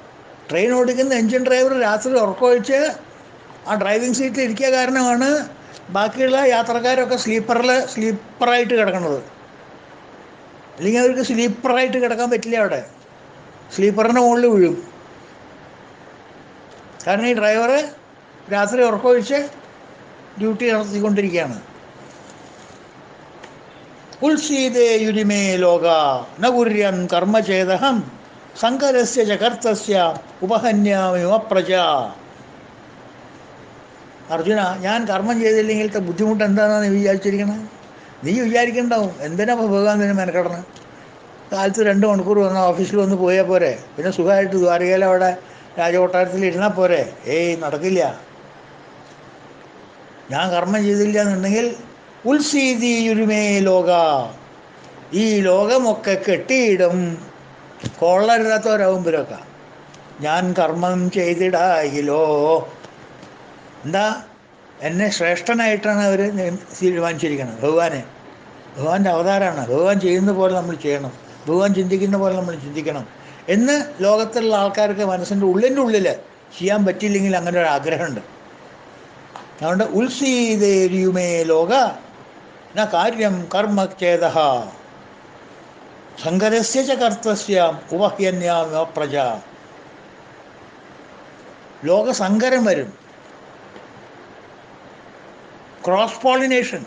ട്രെയിൻ ഓടിക്കുന്ന എൻജിൻ ഡ്രൈവർ രാത്രി ഉറക്കമൊഴിച്ച് ആ ഡ്രൈവിംഗ് സീറ്റിൽ ഇരിക്കുക കാരണമാണ് ബാക്കിയുള്ള യാത്രക്കാരൊക്കെ സ്ലീപ്പറിൽ സ്ലീപ്പറായിട്ട് കിടക്കണത് അല്ലെങ്കിൽ അവർക്ക് സ്ലീപ്പറായിട്ട് കിടക്കാൻ പറ്റില്ല അവിടെ സ്ലീപ്പറിൻ്റെ മുകളിൽ വീഴും കാരണം ഈ ഡ്രൈവർ രാത്രി ഉറക്കമൊഴിച്ച് ഡ്യൂട്ടി നടത്തിക്കൊണ്ടിരിക്കുകയാണ് ഉത്സീതേ യുരിമേ ലോക ന കുര്യൻ കർമ്മചേതഹം സങ്കരസ്യ ചകർത്തസ്യ ഉപഹന്യാമിമ പ്രജ അർജുന ഞാൻ കർമ്മം ചെയ്തില്ലെങ്കിലത്തെ ബുദ്ധിമുട്ട് എന്താണെന്ന് നീ വിചാരിച്ചിരിക്കണേ നീ വിചാരിക്കണ്ടാവും എന്തിനാ ഇപ്പോൾ ഭഗവാൻ നിന്നെ മെനക്കെടണം കാലത്ത് രണ്ട് മണിക്കൂർ വന്ന ഓഫീസിൽ വന്ന് പോയാൽ പോരെ പിന്നെ സുഖമായിട്ട് ദ്വാരകയിൽ അവിടെ രാജകൊട്ടാരത്തിൽ ഇരുന്നാൽ പോരെ ഏയ് നടക്കില്ല ഞാൻ കർമ്മം ചെയ്തില്ല എന്നുണ്ടെങ്കിൽ ഉത്സീതിയുരുമേ ലോക ഈ ലോകമൊക്കെ കെട്ടിയിടും കൊള്ളരുതാത്തവരാകും ഇവരൊക്കെ ഞാൻ കർമ്മം ചെയ്തിടായില്ലോ എന്താ എന്നെ ശ്രേഷ്ഠനായിട്ടാണ് അവർ തീരുമാനിച്ചിരിക്കുന്നത് ഭഗവാനെ ഭഗവാന്റെ അവതാരമാണ് ഭഗവാൻ ചെയ്യുന്ന പോലെ നമ്മൾ ചെയ്യണം ഭഗവാൻ ചിന്തിക്കുന്ന പോലെ നമ്മൾ ചിന്തിക്കണം എന്ന് ലോകത്തിലുള്ള ആൾക്കാർക്ക് മനസ്സിൻ്റെ ഉള്ളിൻ്റെ ഉള്ളിൽ ചെയ്യാൻ പറ്റിയില്ലെങ്കിൽ അങ്ങനെ ഒരു ആഗ്രഹമുണ്ട് അതുകൊണ്ട് ഉത്സീതേരിയുമേ ലോക ന കാര്യം കർമ്മ ചേത സങ്കരസ്യ ച കർത്തസ്യ ഉപഹ്യന്യാമ പ്രജ ലോകസങ്കരം വരും ക്രോസ് പോളിനേഷൻ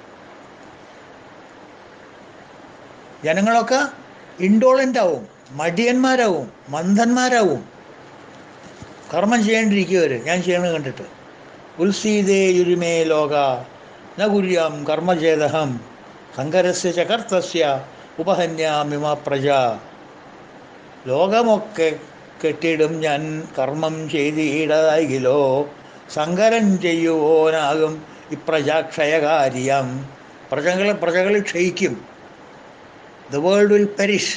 ജനങ്ങളൊക്കെ ഇൻഡോളൻ്റ് ആവും മടിയന്മാരാവും മന്ദന്മാരാവും കർമ്മം ചെയ്യേണ്ടിരിക്കുവർ ഞാൻ ചെയ്യണത് കണ്ടിട്ട് ഉത്സീതേ യുരിമേ ലോക ന കുര്യാം കർമ്മചേതഹം സങ്കരസ്യ ചകർത്തസ്യ ഉപഹന്യാമിമ പ്രജ ലോകമൊക്കെ കെട്ടിടും ഞാൻ കർമ്മം ചെയ്തിടയിലോ സങ്കരം ചെയ്യുവോനാകും ഇപ്രജാക്ഷയകാര്യം പ്രജകൾ പ്രജകൾ ക്ഷയിക്കും the world will perish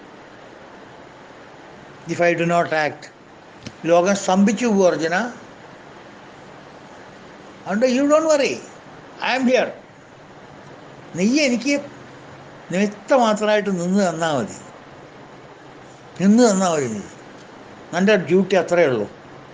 if I do not act ലോകം സ്തംഭിച്ചു പോകും അർജുന അതുകൊണ്ട് you don't worry I am here നീ എനിക്ക് നിമിത്ത മാത്രമായിട്ട് നിന്ന് തന്നാൽ മതി നിന്ന് തന്നാൽ മതി നീ എൻ്റെ ഡ്യൂട്ടി അത്രയേ ഉള്ളൂ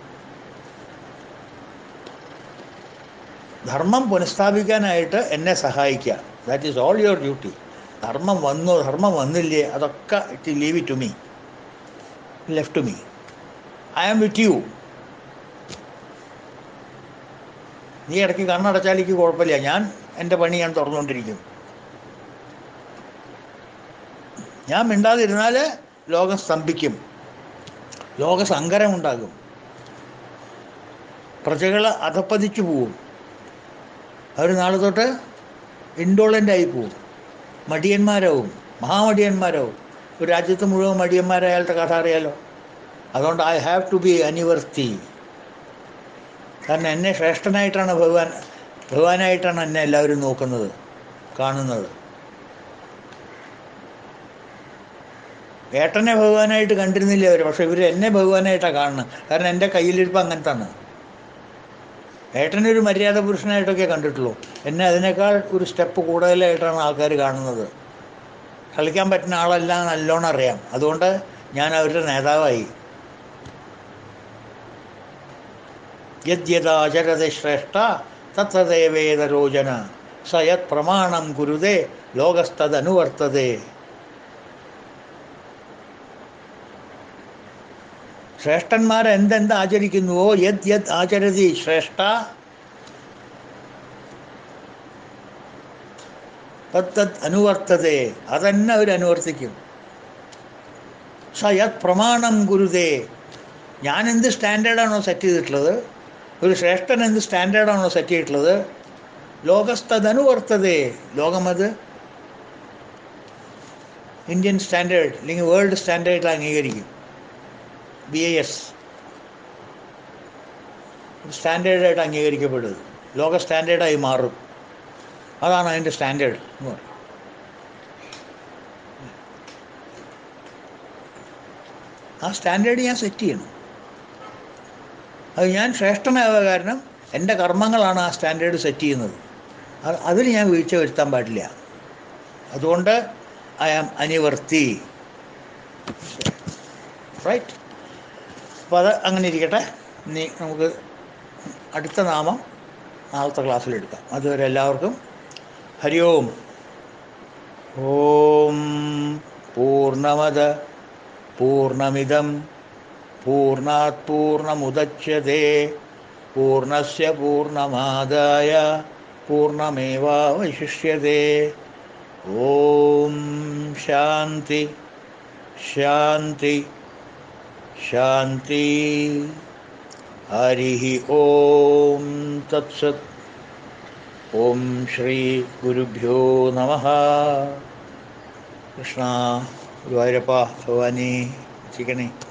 ധർമ്മം പുനഃസ്ഥാപിക്കാനായിട്ട് എന്നെ സഹായിക്കുക that is all your duty ധർമ്മം വന്നോ ധർമ്മം വന്നില്ലേ അതൊക്കെ it leave it to me left to me I am with you നീ ഇടയ്ക്ക് കണ്ണടച്ചാൽ എനിക്ക് കുഴപ്പമില്ല ഞാൻ എൻ്റെ പണി ഞാൻ തുറന്നുകൊണ്ടിരിക്കും ഞാൻ മിണ്ടാതിരുന്നാൽ ലോകം സ്തംഭിക്കും ലോകസങ്കരം ഉണ്ടാകും പ്രജകൾ അധപ്പതിച്ചു പോവും അവർ നാളെ തൊട്ട് ഇൻഡോളൻ്റ് ആയി പോവും മടിയന്മാരാവും മഹാമടിയന്മാരാവും ഒരു രാജ്യത്ത് മുഴുവൻ മടിയന്മാരായാലത്തെ കഥ അറിയാലോ അതുകൊണ്ട് ഐ ഹാവ് ടു ബി അനിവർത്തി കാരണം എന്നെ ശ്രേഷ്ഠനായിട്ടാണ് ഭഗവാൻ ഭഗവാനായിട്ടാണ് എന്നെ എല്ലാവരും നോക്കുന്നത് കാണുന്നത് ഏട്ടനെ ഭഗവാനായിട്ട് കണ്ടിരുന്നില്ല അവർ പക്ഷെ ഇവർ എന്നെ ഭഗവാനായിട്ടാണ് കാണുന്നത് കാരണം എൻ്റെ കയ്യിലിരിപ്പ് അങ്ങനത്താണ് ഏട്ടനൊരു മര്യാദ പുരുഷനായിട്ടൊക്കെ കണ്ടിട്ടുള്ളൂ എന്നെ അതിനേക്കാൾ ഒരു സ്റ്റെപ്പ് കൂടുതലായിട്ടാണ് ആൾക്കാർ കാണുന്നത് കളിക്കാൻ പറ്റുന്ന ആളല്ല നല്ലോണം അറിയാം അതുകൊണ്ട് ഞാൻ അവരുടെ നേതാവായി യദ്യതാചരത ശ്രേഷ്ഠ തത്രദേവേതരോചന സ യത് പ്രമാണം കുരുതേ ലോകസ്തദനുവർത്തതേ ശ്രേഷ്ഠന്മാർ എന്തെന്ത് ആചരിക്കുന്നുവോ യത് യത് ആചരതി ശ്രേഷ്ഠ തത് തത് അനുവർത്തതേ അതന്നെ അവർ അനുവർത്തിക്കും സ യത് പ്രമാണം ഗുരുതേ ഞാൻ എന്ത് സ്റ്റാൻഡേർഡാണോ സെറ്റ് ചെയ്തിട്ടുള്ളത് ഒരു ശ്രേഷ്ഠൻ എന്ത് സ്റ്റാൻഡേർഡാണോ സെറ്റ് ചെയ്തിട്ടുള്ളത് ലോകസ്തനുവർത്തതേ ലോകമത് ഇന്ത്യൻ സ്റ്റാൻഡേർഡ് അല്ലെങ്കിൽ വേൾഡ് സ്റ്റാൻഡേർഡിൽ അംഗീകരിക്കും ബി ഐ എസ് സ്റ്റാൻഡേർഡായിട്ട് അംഗീകരിക്കപ്പെടുന്നത് ലോക സ്റ്റാൻഡേർഡായി മാറും അതാണ് അതിൻ്റെ സ്റ്റാൻഡേർഡ് എന്ന് പറയും ആ സ്റ്റാൻഡേർഡ് ഞാൻ സെറ്റ് ചെയ്യണം അത് ഞാൻ ശ്രേഷ്ഠനായ കാരണം എൻ്റെ കർമ്മങ്ങളാണ് ആ സ്റ്റാൻഡേർഡ് സെറ്റ് ചെയ്യുന്നത് അത് അതിൽ ഞാൻ വീഴ്ച വരുത്താൻ പാടില്ല അതുകൊണ്ട് ഐ ആം അനിവർത്തി റൈറ്റ് അപ്പോൾ അത് അങ്ങനെ ഇരിക്കട്ടെ ഇനി നമുക്ക് അടുത്ത നാമം നാളത്തെ ക്ലാസ്സിൽ എടുക്കാം അതുവരെ എല്ലാവർക്കും ഹരി ഓം ഓം പൂർണ്ണമത പൂർണ്ണമിതം പൂർണ്ണാത് പൂർണ്ണമുദച്യത്തെ പൂർണ്ണസ്യ പൂർണ്ണമാദായ പൂർണ്ണമേവാവശിഷ്യത്തെ ഓം ശാന്തി ശാന്തി ശാന്തി ഹരി ഓം തത്സത് ഓം ശ്രീ ഗുരുഭ്യോ നമ കൃഷ്ണ ഗുരുവായൂരപ്പ ഭഗവാനെ ചിക്കണേ